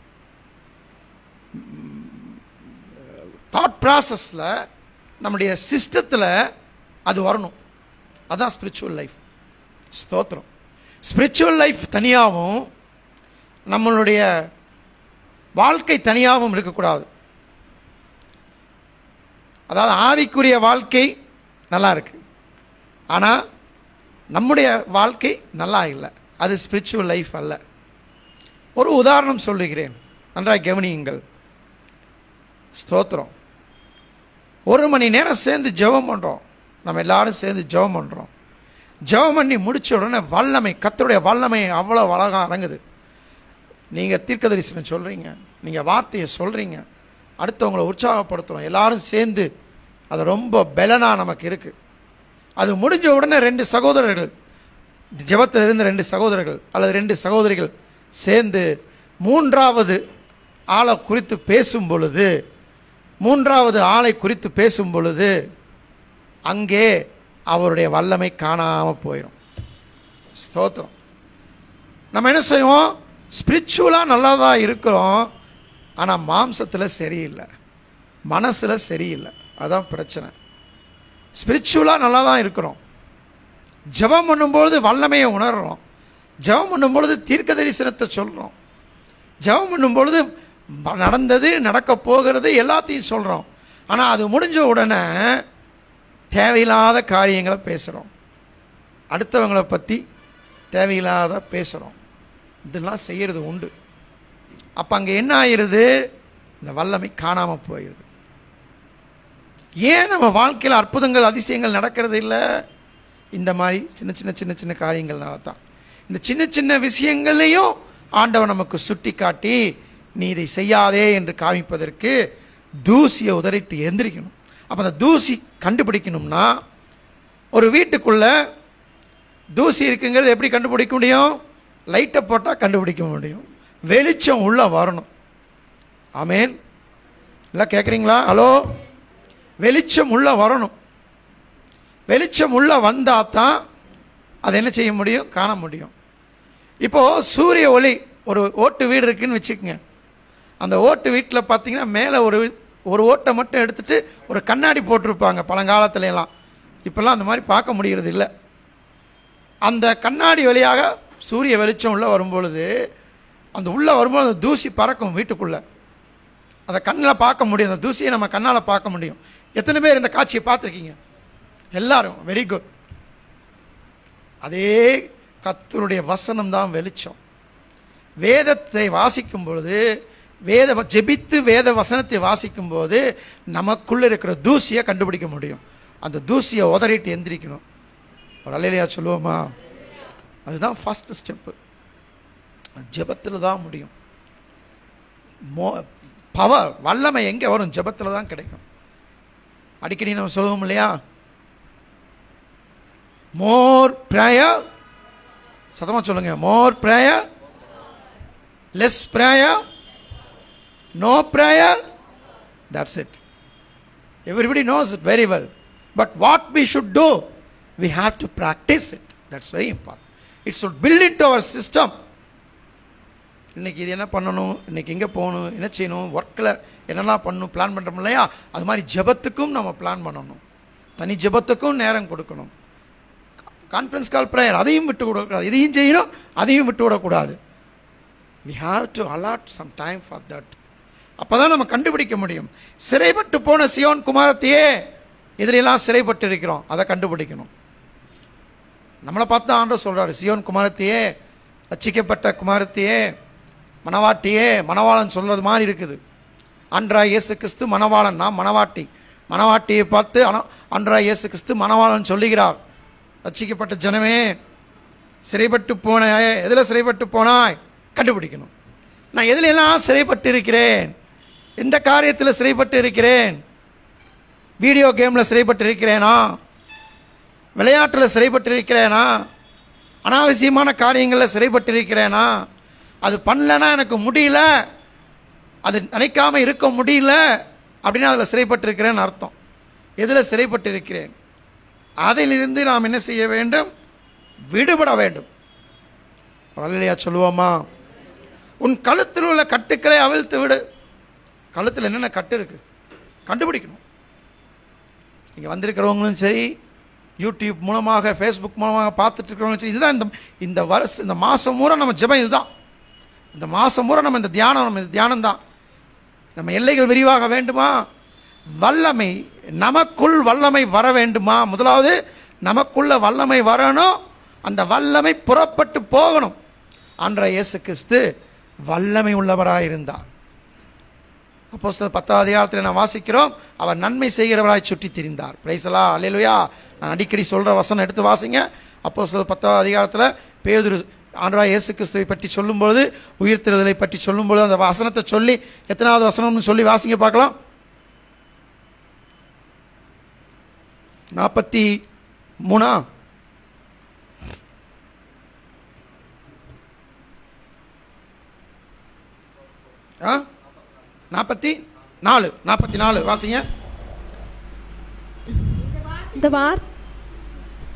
தாட் ப்ராசஸில் நம்முடைய சிஸ்டத்தில் அது வரணும் அதான் ஸ்பிரிச்சுவல் லைஃப் ஸ்தோத்திரம் ஸ்பிரிச்சுவல் லைஃப் தனியாகவும் நம்மளுடைய வாழ்க்கை தனியாகவும் இருக்கக்கூடாது அதாவது ஆவிக்குரிய வாழ்க்கை நல்லா இருக்கு ஆனால் நம்முடைய வாழ்க்கை நல்லா இல்லை அது ஸ்பிரிச்சுவல் லைஃப் அல்ல ஒரு உதாரணம் சொல்லுகிறேன் நன்றாக கவனியுங்கள் ஸ்தோத்திரம் ஒரு மணி நேரம் சேர்ந்து ஜெபம் பண்ணுறோம் நம்ம எல்லாரும் சேர்ந்து ஜெபம் பண்ணுறோம் ஜெபம் பண்ணி முடிச்ச உடனே வல்லமை கத்தருடைய வல்லமை அவ்வளோ அழகாக அடங்குது நீங்கள் தீர்க்கதரிசனம் சொல்கிறீங்க நீங்கள் வார்த்தையை சொல்கிறீங்க அடுத்தவங்களை உற்சாகப்படுத்துகிறோம் எல்லாரும் சேர்ந்து அது ரொம்ப பலனாக நமக்கு இருக்குது அது முடிஞ்ச உடனே ரெண்டு சகோதரர்கள் ஜெபத்தில் இருந்த ரெண்டு சகோதரர்கள் அல்லது ரெண்டு சகோதரிகள் சேர்ந்து மூன்றாவது ஆளை குறித்து பேசும் பொழுது மூன்றாவது ஆளை குறித்து பேசும் பொழுது அங்கே அவருடைய வல்லமை காணாமல் போயிடும் ஸ்தோத்திரம் நம்ம என்ன செய்வோம் ஸ்பிரிச்சுவலாக நல்லா தான் இருக்கிறோம் ஆனால் மாம்சத்தில் சரியில்லை மனசில் சரியில்லை அதான் பிரச்சனை ஸ்பிரிச்சுவலாக நல்லா தான் இருக்கிறோம் ஜெபம் பண்ணும்பொழுது வல்லமையை உணர்றோம் ஜெபம் பண்ணும்பொழுது தீர்க்க தரிசனத்தை சொல்கிறோம் ஜெபம் பண்ணும்பொழுது ப- நடந்தது நடக்க போகிறது எல்லாத்தையும் சொல்கிறோம் ஆனால் அது முடிஞ்ச உடனே தேவையில்லாத காரியங்களை பேசுகிறோம் அடுத்தவங்களை பற்றி தேவையில்லாத பேசுகிறோம் இதெல்லாம் செய்கிறது உண்டு அப்போ அங்கே என்ன ஆயிடுது இந்த வல்லமை காணாமல் போயிடுது ஏன் நம்ம வாழ்க்கையில் அற்புதங்கள் அதிசயங்கள் நடக்கிறது இல்லை இந்த மாதிரி சின்ன சின்ன சின்ன சின்ன காரியங்கள்னால தான் இந்த சின்ன சின்ன விஷயங்களையும் ஆண்டவர் நமக்கு சுட்டி காட்டி நீ இதை செய்யாதே என்று காமிப்பதற்கு தூசியை உதறிட்டு எந்திரிக்கணும் அப்போ அந்த தூசி கண்டுபிடிக்கணும்னா ஒரு வீட்டுக்குள்ள தூசி இருக்குங்கிறது எப்படி கண்டுபிடிக்க முடியும் லைட்டை போட்டால் கண்டுபிடிக்க முடியும் வெளிச்சம் உள்ள வரணும் ஆமேன் எல்லாம் கேட்குறீங்களா ஹலோ வெளிச்சம் உள்ள வரணும் வெளிச்சம் உள்ள வந்தால் தான் அதை என்ன செய்ய முடியும் காண முடியும் இப்போது சூரிய ஒளி ஒரு ஓட்டு வீடு இருக்குன்னு வச்சுக்கோங்க அந்த ஓட்டு வீட்டில் பார்த்தீங்கன்னா மேலே ஒரு ஒரு ஓட்டை மட்டும் எடுத்துட்டு ஒரு கண்ணாடி போட்டிருப்பாங்க பழங்காலத்துல எல்லாம் இப்போல்லாம் அந்த மாதிரி பார்க்க முடிகிறது இல்லை அந்த கண்ணாடி வழியாக சூரிய வெளிச்சம் உள்ளே வரும்பொழுது அந்த உள்ளே வரும்போது அந்த தூசி பறக்கும் வீட்டுக்குள்ளே அதை கண்ணில் பார்க்க முடியும் அந்த தூசியை நம்ம கண்ணால் பார்க்க முடியும் எத்தனை பேர் இந்த காட்சியை பார்த்துருக்கீங்க எல்லாரும் வெரி குட் அதே கத்தருடைய வசனம் தான் வெளிச்சம் வேதத்தை வாசிக்கும் பொழுது வேத ஜெபித்து வேத வசனத்தை வாசிக்கும் போது நமக்குள்ள இருக்கிற தூசியை கண்டுபிடிக்க முடியும் அந்த தூசியை உதறிட்டு எந்திரிக்கணும் ஒரு அலையிலையா சொல்லுவோமா அதுதான் ஃபர்ஸ்ட் ஸ்டெப்பு ஜெபத்தில் தான் முடியும் மோ பவர் வல்லமை எங்கே வரும் ஜெபத்தில் தான் கிடைக்கும் அடிக்கடி நம்ம சொல்லுவோம் இல்லையா மோர் ப்ரேயர் சத்தமாக சொல்லுங்க more prayer less prayer no prayer that's it everybody knows it very well but what we should do we have to practise it that's very important it should build it our system இன்னைக்கு இது என்ன பண்ணணும் இன்னைக்கு எங்கே போகணும் என்ன செய்யணும் ஒர்க்கில் என்னெல்லாம் பண்ணணும் பிளான் பண்ணுறோம் இல்லையா அது மாதிரி ஜெபத்துக்கும் நம்ம பிளான் பண்ணணும் தனி ஜெபத்துக்கும் நேரம் கொடுக்கணும் கான்ஃபரன்ஸ் கால் ப்ரேயர் அதையும் விட்டு விடக்கூடாது இதையும் செய்யணும் அதையும் விட்டு விடக்கூடாது we have to allot some time for that அப்போ தான் நம்ம கண்டுபிடிக்க முடியும் சிறைப்பட்டு போன சியோன் குமாரத்தையே எதிரெல்லாம் சிறைப்பட்டு இருக்கிறோம் அதை கண்டுபிடிக்கணும் நம்மளை பார்த்து தான் ஆண்டவர் சொல்றாரு சியோன் குமாரத்தையே ரட்சிக்கப்பட்ட குமாரத்தையே மணவாட்டியே மணவாளன் சொல்றது மாதிரி இருக்குது அன்றா இயேசு கிறிஸ்து மணவாளன் நான் மணவாட்டி மணவாட்டியை பார்த்து அன- அன்றா இயேசு கிறிஸ்து மணவாளன் சொல்லுகிறார் ரட்சிக்கப்பட்ட ஜனமே சிறைப்பட்டு போனாய் எதில் சிறைப்பட்டு போனாய் கண்டுபிடிக்கணும் நான் எதுல எல்லாம் சிறைப்பட்டு இருக்கிறேன் எந்த காரியத்தில் சிறைப்பட்டு இருக்கிறேன் வீடியோ கேமில் சிறைப்பட்டு இருக்கிறேனா விளையாட்டில் சிறைப்பட்டு இருக்கிறேனா அனாவசியமான காரியங்களில் சிறைப்பட்டு இருக்கிறேனா அது பண்ணலன்னா எனக்கு முடியல அது நினைக்காம இருக்க முடியல அப்படின்னா அதில் சிறைப்பட்டு இருக்கிறேன்னு அர்த்தம் எதில் சிறைப்பட்டு இருக்கிறேன் அதிலிருந்து நாம் என்ன செய்ய வேண்டும் விடுபட வேண்டும் வரலையா சொல்லுவோமா உன் கழுத்தில் உள்ள கட்டுக்களை அவிழ்த்து விடு கழுத்தில் என்னென்ன கட்டு இருக்கு கண்டுபிடிக்கணும் இங்கே வந்திருக்கிறவங்களும் சரி யூடியூப் மூலமாக ஃபேஸ்புக் மூலமாக பார்த்துட்டு இருக்கிறவங்களும் சரி இதுதான் இந்த இந்த வருஷம் இந்த மாதம் பூரா நம்ம ஜெபம் இதுதான் இந்த மாதம் பூரா நம்ம இந்த தியானம் நம்ம இந்த தியானம் தான் நம்ம எல்லைகள் விரிவாக வேண்டுமா வல்லமை நமக்குள் வல்லமை வர வேண்டுமா முதலாவது நமக்குள்ள வல்லமை வரணும் அந்த வல்லமை புறப்பட்டு போகணும் அன்ற இயேசு கிறிஸ்து வல்லமை உள்ளவராக இருந்தார் அப்போ பத்தாவது அதிகாரத்தில் நான் வாசிக்கிறோம் அவர் நன்மை செய்கிறவராய் சுற்றி திரிந்தார் பிரைசலா அல்லேலுயா நான் அடிக்கடி சொல்கிற வசனம் எடுத்து வாசிங்க அப்போ பத்தாவது அதிகாரத்தில் பேதுரு ஆண்டவராய் இயேசு கிறிஸ்துவை பற்றி சொல்லும்போது உயிர்த்தெழுதலை பற்றி சொல்லும்போது அந்த வசனத்தை சொல்லி எத்தனாவது வசனம்னு சொல்லி வாசிங்க பார்க்கலாம் நாற்பத்தி மூணா ஆ நாற்பத்தி நாலு நாற்பத்தி நாலு வாசிங்க இந்த வார்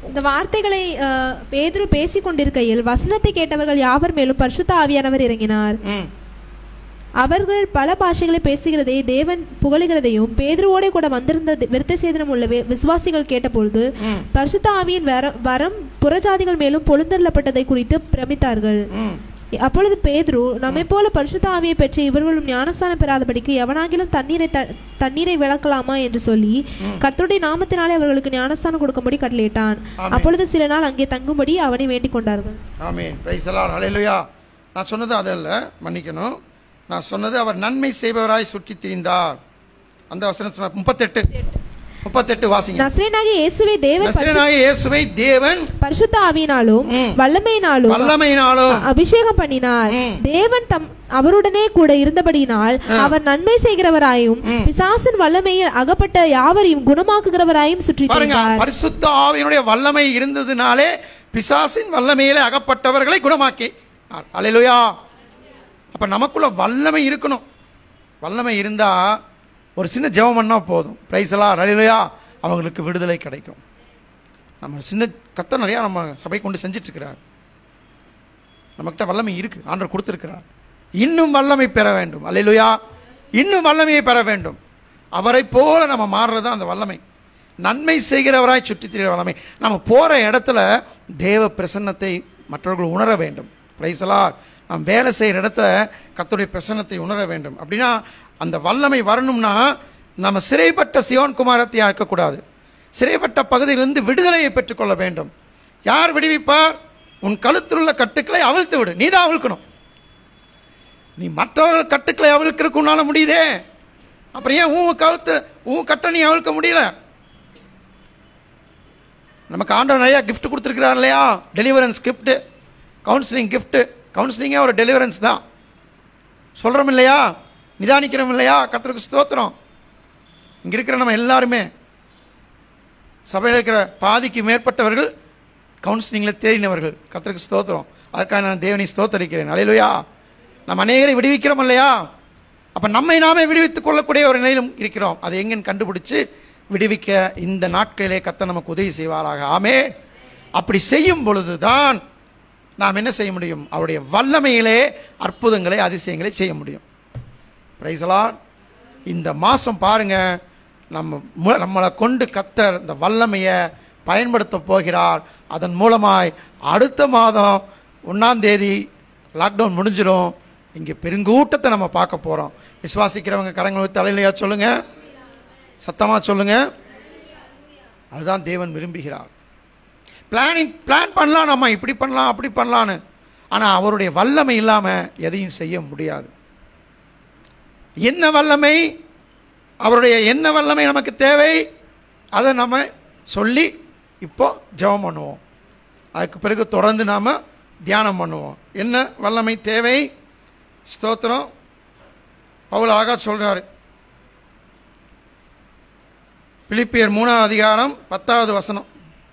இந்த வார்த்தைகளை அஹ், பேதுரு பேசிக் கொண்டிருக்கையில் வசனத்தை கேட்டவர்கள் யாவர் மேலும் பரிசுத்த ஆவியானவர் இறங்கினார் ம் அவர்கள் பல பாஷைகளை பேசுகிறதை தேவன் புகழுகிறதையும் பேதுருவோட கூட வந்திருந்த விருத்த சேதனம் உள்ள வி- விசுவாசிகள் கேட்டபொழுது ம் பரிசுத்த ஆவியின் வர- வரம் புறஜாதிகள் மேலும் பொழுந்தள்ளப்பட்டதை குறித்து பிரமித்தார்கள் ம் அப்பொழுது பேதுரு நம்மை போல பரிசுத்த ஆவியை பெற்று இவர்களும் ஞானஸ்தானம் பெறாதபடிக்கு எவனாகிலும் தண்ணீரை த- தண்ணீரை விளக்கலாமா என்று சொல்லி கர்த்தருடைய நாமத்தினாலே அவர்களுக்கு ஞானஸ்தானம் கொடுக்கும்படி கட்டளையிட்டான் ஆமென். அப்பொழுது சில நாள் அங்கே தங்கும்படி அவனை வேண்டிக் கொண்டார்கள் ஆமீன் பிரைஸ் எல்லாம் ஹalleluya நான் சொன்னது அதல்ல மன்னிக்கணும் நான் சொன்னது அவர் நன்மை செய்பவராய் சுற்றி திரிந்தார் அந்த வசனம் சொன்ன முப்பத்தெட்டு முப்பத்தெட்டு வாசிங்க நசரேனாகிய இயேசுவை தேவன் பரிசு- நசரேனாகிய இயேசுவை தேவன் பரிசுத்த ஆவியினாலும் ம். வல்லமையினாலும் வல்லமையினாலும் அபிஷேகம் பண்ணினார் ம். தேவன் தம் அவருடனே கூட இருந்தபடியினால் அவர் நன்மை செய்கிறவராயும் பிசாசின் வல்லமையில் அகப்பட்ட யாவரையும் குணமாக்குகிறவராயும் சுற்றி பாருங்க திரிந்தார் பரிசுத்த ஆவியினுடைய வல்லமை இருந்ததுனாலே பிசாசின் வல்லமையிலே அகப்பட்டவர்களை குணமாக்கி அலையிலுயா அப்ப நமக்குள்ள வல்லமை இருக்கணும் வல்லமை இருந்தா ஒரு சின்ன ஜெபம் பண்ணா போதும் பிரைஸ்லாம் அலையிலுயா அவங்களுக்கு விடுதலை கிடைக்கும் நம்ம சின்ன கத்த நிறையா நம்ம சபை கொண்டு செஞ்சுட்டு இருக்கிறார் நம்மக்கிட்ட வல்லமை இருக்கு ஆண்டவர் கொடுத்திருக்கிறார் இன்னும் வல்லமை பெற வேண்டும் அல்லேலூயா இன்னும் வல்லமையை பெற வேண்டும் அவரை போல நம்ம மாறுறது தான் அந்த வல்லமை நன்மை செய்கிறவராய் சுற்றித் திரிகிற வல்லமை நம்ம போற இடத்துல தேவ பிரசன்னத்தை மற்றவர்கள் உணர வேண்டும் பிரைசலார் நாம் வேலை செய்கிற இடத்துல கர்த்தருடைய பிரசன்னத்தை உணர வேண்டும் அப்படின்னா அந்த வல்லமை வரணும்னா நம்ம சிறைப்பட்ட சியோன் குமாரத்தையா இருக்கக்கூடாது சிறைப்பட்ட பகுதியிலிருந்து விடுதலையை பெற்றுக்கொள்ள வேண்டும் யார் விடுவிப்பார் உன் கழுத்தில் உள்ள கட்டுக்களை அவிழ்த்து விடு நீ தான் அவிழ்க்கணும் நீ மற்றவர்கள் கட்டுக்களை அவிழ்க்கிறதுக்கு உன்னால முடியுதே அப்புறம் ஏன் உன் கழுத்து உன் கட்டை நீ அவிழ்க்க முடியல நமக்கு ஆண்டவர் நிறைய gift கொடுத்துருக்கிறார் இல்லையா டெலிவரன்ஸ் gift கவுன்சிலிங் gift கவுன்சிலிங்கே ஒரு டெலிவரன்ஸ் தான் சொல்கிறோம் இல்லையா நிதானிக்கிறோம் இல்லையா கர்த்தருக்கு ஸ்தோத்திரம் இங்கே இருக்கிற நம்ம எல்லாருமே சபையில் இருக்கிற பாதிக்கு மேற்பட்டவர்கள் கவுன்சிலிங்கில் தேறினவர்கள் கர்த்தருக்கு ஸ்தோத்திரம் அதற்காக நான் தேவனை ஸ்தோத்தரிக்கிறேன் அலையிலுயா நம்ம அநேகரை விடுவிக்கிறோம் இல்லையா அப்போ நம்மை நாமே விடுவித்துக் கொள்ளக்கூடிய ஒரு நிலையிலும் இருக்கிறோம் அதை எங்கன்னு கண்டுபிடிச்சு விடுவிக்க இந்த நாட்களிலே கத்த நமக்கு உதவி செய்வாராக ஆமே அப்படி செய்யும் பொழுதுதான் நாம் என்ன செய்ய முடியும் அவருடைய வல்லமையிலே அற்புதங்களை அதிசயங்களை செய்ய முடியும் பிரைசலான் இந்த மாதம் பாருங்க நம்ம மு- நம்மளை கொண்டு கத்தர் இந்த வல்லமையை பயன்படுத்த போகிறார் அதன் மூலமாய் அடுத்த மாதம் ஒன்றாம் தேதி லாக்டவுன் முடிஞ்சிடும் இங்கே பெருங்கூட்டத்தை நம்ம பார்க்க போகிறோம் விசுவாசிக்கிறவங்க கரங்களை வைத்து தலையிலையா சொல்லுங்க சத்தமாக சொல்லுங்க அதுதான் தேவன் விரும்புகிறார் பிளானிங் பிளான் பண்ணலாம் நம்ம இப்படி பண்ணலாம் அப்படி பண்ணலான்னு ஆனால் அவருடைய வல்லமை இல்லாமல் எதையும் செய்ய முடியாது என்ன வல்லமை அவருடைய என்ன வல்லமை நமக்கு தேவை அதை நம்ம சொல்லி இப்போ ஜெபம் பண்ணுவோம் அதுக்கு பிறகு தொடர்ந்து நாம் தியானம் பண்ணுவோம் என்ன வல்லமை தேவை ஸ்தோத்திரம் பவுல் அழகா சொல்றாரு பிலிப்பியர் மூணாவது அதிகாரம் பத்தாவது வசனம்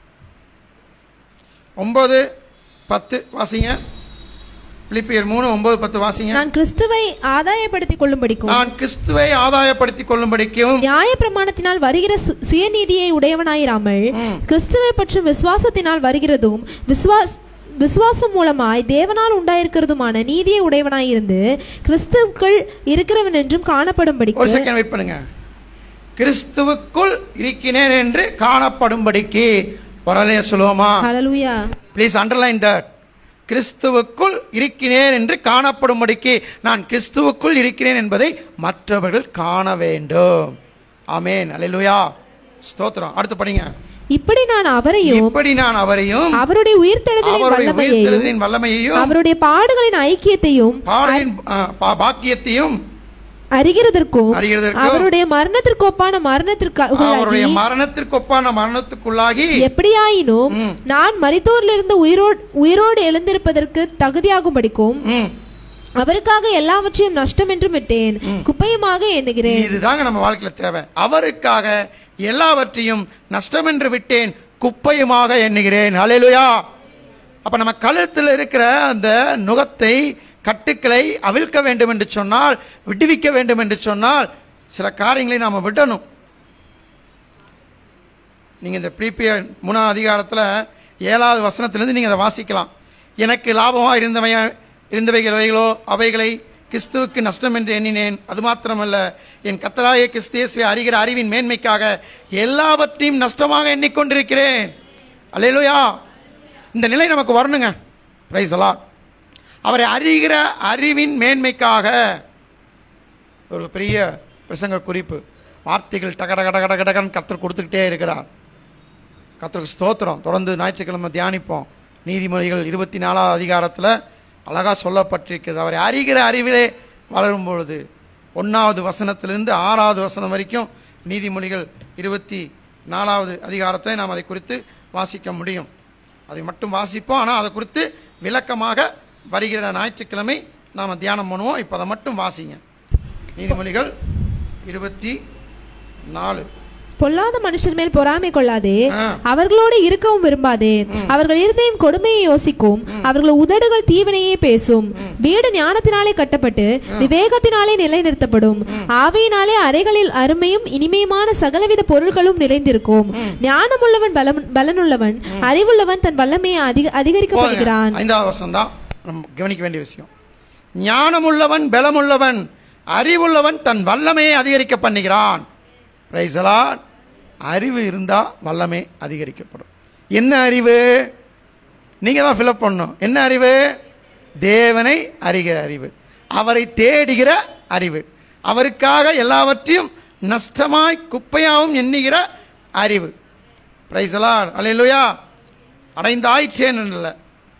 ஒன்பது பத்து வாசிங்க பிலிப்பியர் மூணு ஒன்பது பத்து வாசிங்க நான் கிறிஸ்துவை ஆதாயப்படுத்திக் கொள்ளும்படிக்கும் நான் கிறிஸ்துவை ஆதாயப்படுத்திக் கொள்ளும்படிக்கும் நியாய பிரமாணத்தினால் வருகிற சு- சுயநீதியை உடையவனாயிராமல் ம். கிறிஸ்துவை பற்றும் விசுவாசத்தினால் வருகிறதும் விசுவாஸ் விசுவாசம் மூலமாய் தேவனால் உண்டாயிருக்கிறதுமான நீதியை உடையவனாயிருந்து கிறிஸ்துவுக்குள் இருக்கிறவன் என்றும் ஒரு காணப்படும்படிக்கு செகண்ட் வெயிட் பண்ணுங்க கிறிஸ்துவுக்குள் இருக்கிறேன் என்று காணப்படும்படிக்கு வரலைய சொல்லுவோமா ஹalleluya ப்ளீஸ் அண்டர்லைன் தட் கிறிஸ்துவுக்குள் இருக்கிறேன் என்று காணப்படும்படிக்கு நான் கிறிஸ்துவுக்குள் இருக்கிறேன் என்பதை மற்றவர்கள் காண வேண்டும் ஆமென் அல்லேலூயா ஸ்தோத்திரம் அடுத்து படிங்க இப்படி நான் அவரையும் இப்படி நான் அவரையும் அவருடைய உயிர்த்தெழுதலின் அவருடைய வல்லமையையும் உயிர்த்தெழுதலின் வல்லமையையும் அவருடைய பாடுகளின் ஐக்கியத்தையும் பாடலின் ஆ, பா- பாக்கியத்தையும் அறிகிறதற்கும் அறிகிறதற்கும் அவருடைய மரணத்திற்கு ஒப்பான மரணத்திற்கு அவருடைய உள்ளாகி, மரணத்திற்கு ஒப்பான மரணத்துக்குள்ளாகி எப்படியாயினும் நான் மரித்தோரிலிருந்து உயிரோடு உயிரோடு எழுந்திருப்பதற்கு தகுதியாகும்படிக்கும் ம், அவருக்காக எல்லாவற்றையும் நஷ்டம் என்று விட்டேன் குப்பையுமாக எண்ணுகிறேன் இதுதாங்க நம்ம வாழ்க்கையில தேவை அவருக்காக எல்லாவற்றையும் நஷ்டமென்று விட்டேன் குப்பையுமாக எண்ணுகிறேன் அலையலுயா அப்ப நம்ம கழுத்தில் இருக்கிற அந்த நுகத்தை கட்டுக்களை அவிழ்க்க வேண்டும் என்று சொன்னால் விடுவிக்க வேண்டும் என்று சொன்னால் சில காரியங்களை நாம் விடணும் நீங்கள் இந்த ப்ரீபியர் மூணாவது அதிகாரத்தில் ஏழாவது வசனத்திலிருந்து நீங்கள் அதை வாசிக்கலாம் எனக்கு லாபமாக இருந்தவையா இருந்தவைகளோ அவைகளை கிறிஸ்துவுக்கு நஷ்டம் என்று எண்ணினேன் அது மாத்திரமல்ல என் கத்தராய கிறிஸ்தியேசுவை அறிகிற அறிவின் மேன்மைக்காக எல்லாவற்றையும் நஷ்டமாக எண்ணிக்கொண்டிருக்கிறேன் அல்லேலூயா இந்த நிலை நமக்கு வரணுங்க பிரைஸ் அலாட் அவரை அறிகிற அறிவின் மேன்மைக்காக ஒரு பெரிய பிரசங்க குறிப்பு வார்த்தைகள் டக டக டக டக டகன்னு கத்தர் கொடுத்துக்கிட்டே இருக்கிறார் கத்தருக்கு ஸ்தோத்திரம் தொடர்ந்து ஞாயிற்றுக்கிழமை தியானிப்போம் நீதிமொழிகள் இருபத்தி நாலாவது அதிகாரத்தில் அழகாக சொல்லப்பட்டிருக்கிறது அவரை அறிகிற அறிவிலே வளரும் பொழுது ஒன்றாவது வசனத்திலிருந்து ஆறாவது வசனம் வரைக்கும் நீதிமொழிகள் இருபத்தி நாலாவது அதிகாரத்தில் நாம் அதை குறித்து வாசிக்க முடியும் அதை மட்டும் வாசிப்போம் ஆனால் அதை குறித்து விளக்கமாக வருகிற ஞாயிற்றுக்கிழமை நாம் தியானம் பண்ணுவோம் இப்போ அதை மட்டும் வாசிங்க நீதிமொழிகள் இருபத்தி நாலு பொல்லாத மனுஷர் மேல் பொறாமை கொள்ளாதே ஆ. அவர்களோடு இருக்கவும் விரும்பாதே அவர்கள் இருதயம் கொடுமையை யோசிக்கும் அவர்கள் உதடுகள் தீவினையே பேசும் வீடு ஞானத்தினாலே கட்டப்பட்டு விவேகத்தினாலே நிலைநிறுத்தப்படும் ஆவியினாலே அறைகளில் அருமையும் இனிமையுமான சகலவித பொருள்களும் நிறைந்திருக்கும் ஞானமுள்ளவன் பலம் பலனுள்ளவன் அறிவுள்ளவன் தன் வல்லமையை அதிக அதிகரிக்கப்படுகிறான் போதுங்க. ஐந்தாவது வசனம் தான் நம்ம கவனிக்க வேண்டிய விஷயம் ஞானமுள்ளவன் பலமுள்ளவன் அறிவுள்ளவன் தன் வல்லமையை அதிகரிக்க பண்ணுகிறான் பிரைசலான் அறிவு இருந்தால் வல்லமை அதிகரிக்கப்படும் என்ன அறிவு நீங்கள் தான் ஃபில்அப் பண்ணணும் என்ன அறிவு தேவனை அறிகிற அறிவு அவரை தேடுகிற அறிவு அவருக்காக எல்லாவற்றையும் நஷ்டமாய் குப்பையாகவும் எண்ணுகிற அறிவு பிரைசலான் அல்லையா அடைந்தாயிற்றேன் இல்லை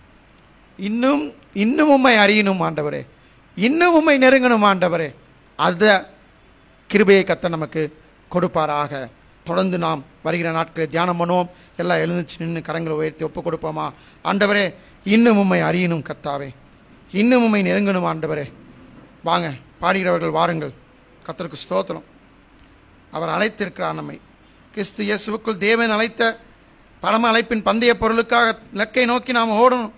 இன்னும் இன்னும் உம்மை அறியணும் ஆண்டவரே இன்னும் உம்மை நெருங்கணும் ஆண்டவரே அந்த கிருபையை கத்த நமக்கு கொடுப்பாராக தொடர்ந்து நாம் வருகிற நாட்களை தியானம் பண்ணுவோம் எல்லாம் எழுந்துச்சு நின்று கரங்களை உயர்த்தி ஒப்பு கொடுப்போமா ஆண்டவரே இன்னும் உம்மை அறியணும் கத்தாவே இன்னும் உம்மை நெருங்கணும் ஆண்டவரே வாங்க பாடுகிறவர்கள் வாருங்கள் கத்தருக்கு ஸ்தோத்திரம் அவர் அழைத்திருக்கிறார் நம்மை கிறிஸ்து இயேசுவுக்குள் தேவன் அழைத்த பரம அழைப்பின் பந்தய பொருளுக்காக இலக்கை நோக்கி நாம் ஓடணும்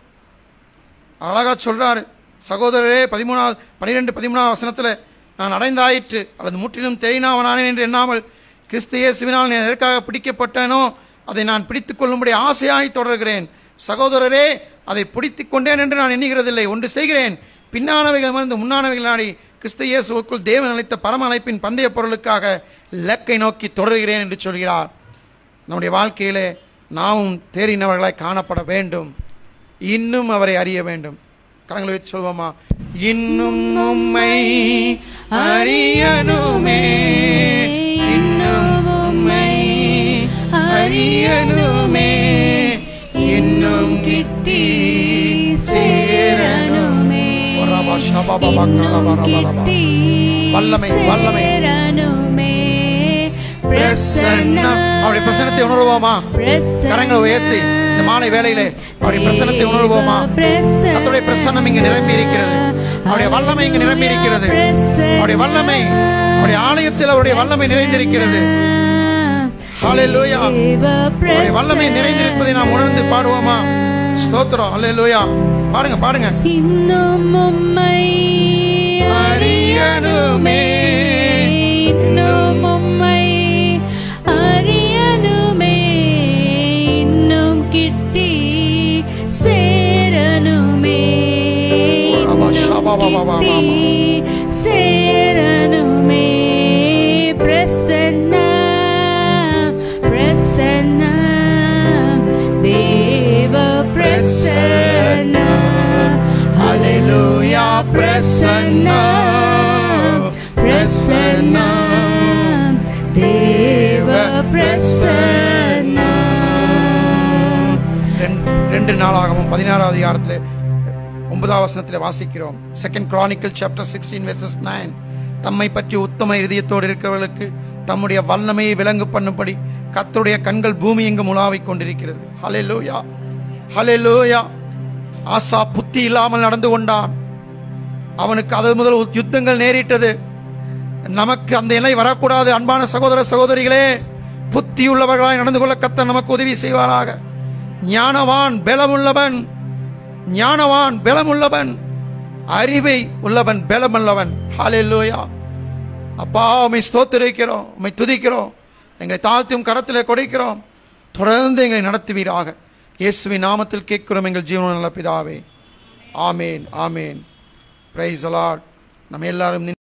அழகா சொல்றாரு சகோதரரே பதிமூணாவது பன்னிரெண்டு பதிமூணாவது வசனத்தில் நான் அடைந்தாயிற்று அல்லது முற்றிலும் தெரியினாவனானேன் என்று எண்ணாமல் கிறிஸ்து இயேசுவினால் நான் எதற்காக பிடிக்கப்பட்டேனோ அதை நான் பிடித்துக் கொள்ளும்படி ஆசையாய் தொடர்கிறேன் சகோதரரே அதை பிடித்துக் கொண்டேன் என்று நான் எண்ணுகிறதில்லை ஒன்று செய்கிறேன் பின்னானவைகள் மறந்து முன்னானவைகள் நாடி கிறிஸ்து இயேசுவுக்குள் தேவன் அளித்த பரம அழைப்பின் பந்தய பொருளுக்காக இலக்கை நோக்கி தொடர்கிறேன் என்று சொல்கிறார் நம்முடைய வாழ்க்கையிலே நாமும் தேறினவர்களாய் காணப்பட வேண்டும் இன்னும் அவரை அறிய வேண்டும் கரங்களை வச்சு சொல்வோமா இன்னும் உம்மை அறியணுமே இன்னும் உம்மை அறியணுமே இன்னும் கிட்டி சேரணுமே ஒரபா ஷபபா பக்கரபரபரபா. வல்லமை வல்லமை பிரசன்னம் அவருடைய பிரசனத்தை உணர்வோமா கரங்களை உயர்த்தி இந்த மாலை வேளையிலே அவருடைய பிரசனத்தை உணர்வோமா கர்த்தருடைய பிரசன்னம் இங்கு நிரம்பி இருக்கிறது அவருடைய வல்லமை இங்கு நிரம்பி இருக்கிறது அவருடைய வல்லமை அவருடைய ஆலயத்தில் அவருடைய வல்லமை நிறைந்திருக்கிறது ஹalleluya அவருடைய வல்லமை நிறைந்திருப்பதை நாம் உணர்ந்து பாடுவோமா ஸ்தோத்திரம் ஹalleluya பாடுங்க பாடுங்க இன்னும் உம்மை அறியணுமே இன்னும் உம்மை அறியணுமே இன்னும் கிட்டி சேரணுமே இன்னும் கிட்டி சேரணுமே பிரசன்ன பிரசன்ன தேவ பிரசன்ன ஹalleluya பிரசன்ன பிரசன்ன தேவ பிரசன்ன ரெண்டு- ரெண்டு நாளாகவும் பதினாறாவது அதிகாரத்தில் ஒன்பதாம் வசனத்தில் வாசிக்கிறோம் second Chronicle chapter sixteen verses nine தம்மை பற்றி உத்தம இதயத்தோடு இருக்கிறவர்களுக்கு தம்முடைய வல்லமையை விளங்கு பண்ணும்படி கர்த்தருடைய கண்கள் பூமி எங்கும் உலாவிக் கொண்டிருக்கிறது ஹலே லூயா ஹலே லூயா ஆசா புத்தி இல்லாமல் நடந்து கொண்டான் அவனுக்கு அது முதல் யுத்தங்கள் நேரிட்டது நமக்கு அந்த நிலை வரக்கூடாது அன்பான சகோதர சகோதரிகளே புத்தி உள்ளவர்களாய் நடந்து கொள்ள கத்த நமக்கு உதவி செய்வாராக ஞானவான் பலமுள்ளவன் ஞானவான் பலமுள்ளவன் அறிவை உள்ளவன் பலமுள்ளவன் ஹalleluya அப்பா உம்மை ஸ்தோத்திரிக்கிறோம் உம்மை துதிக்கிறோம் எங்களை தாழ்த்தும் கரத்திலே கொடுக்கிறோம் தொடர்ந்து எங்களை நடத்துவீராக இயேசுவின் நாமத்தில் கேட்கிறோம் எங்கள் ஜீவன நல்ல பிதாவே ஆமேன் ஆமேன் பிரைஸ் அலாட் நம்ம எல்லாரும் நின்று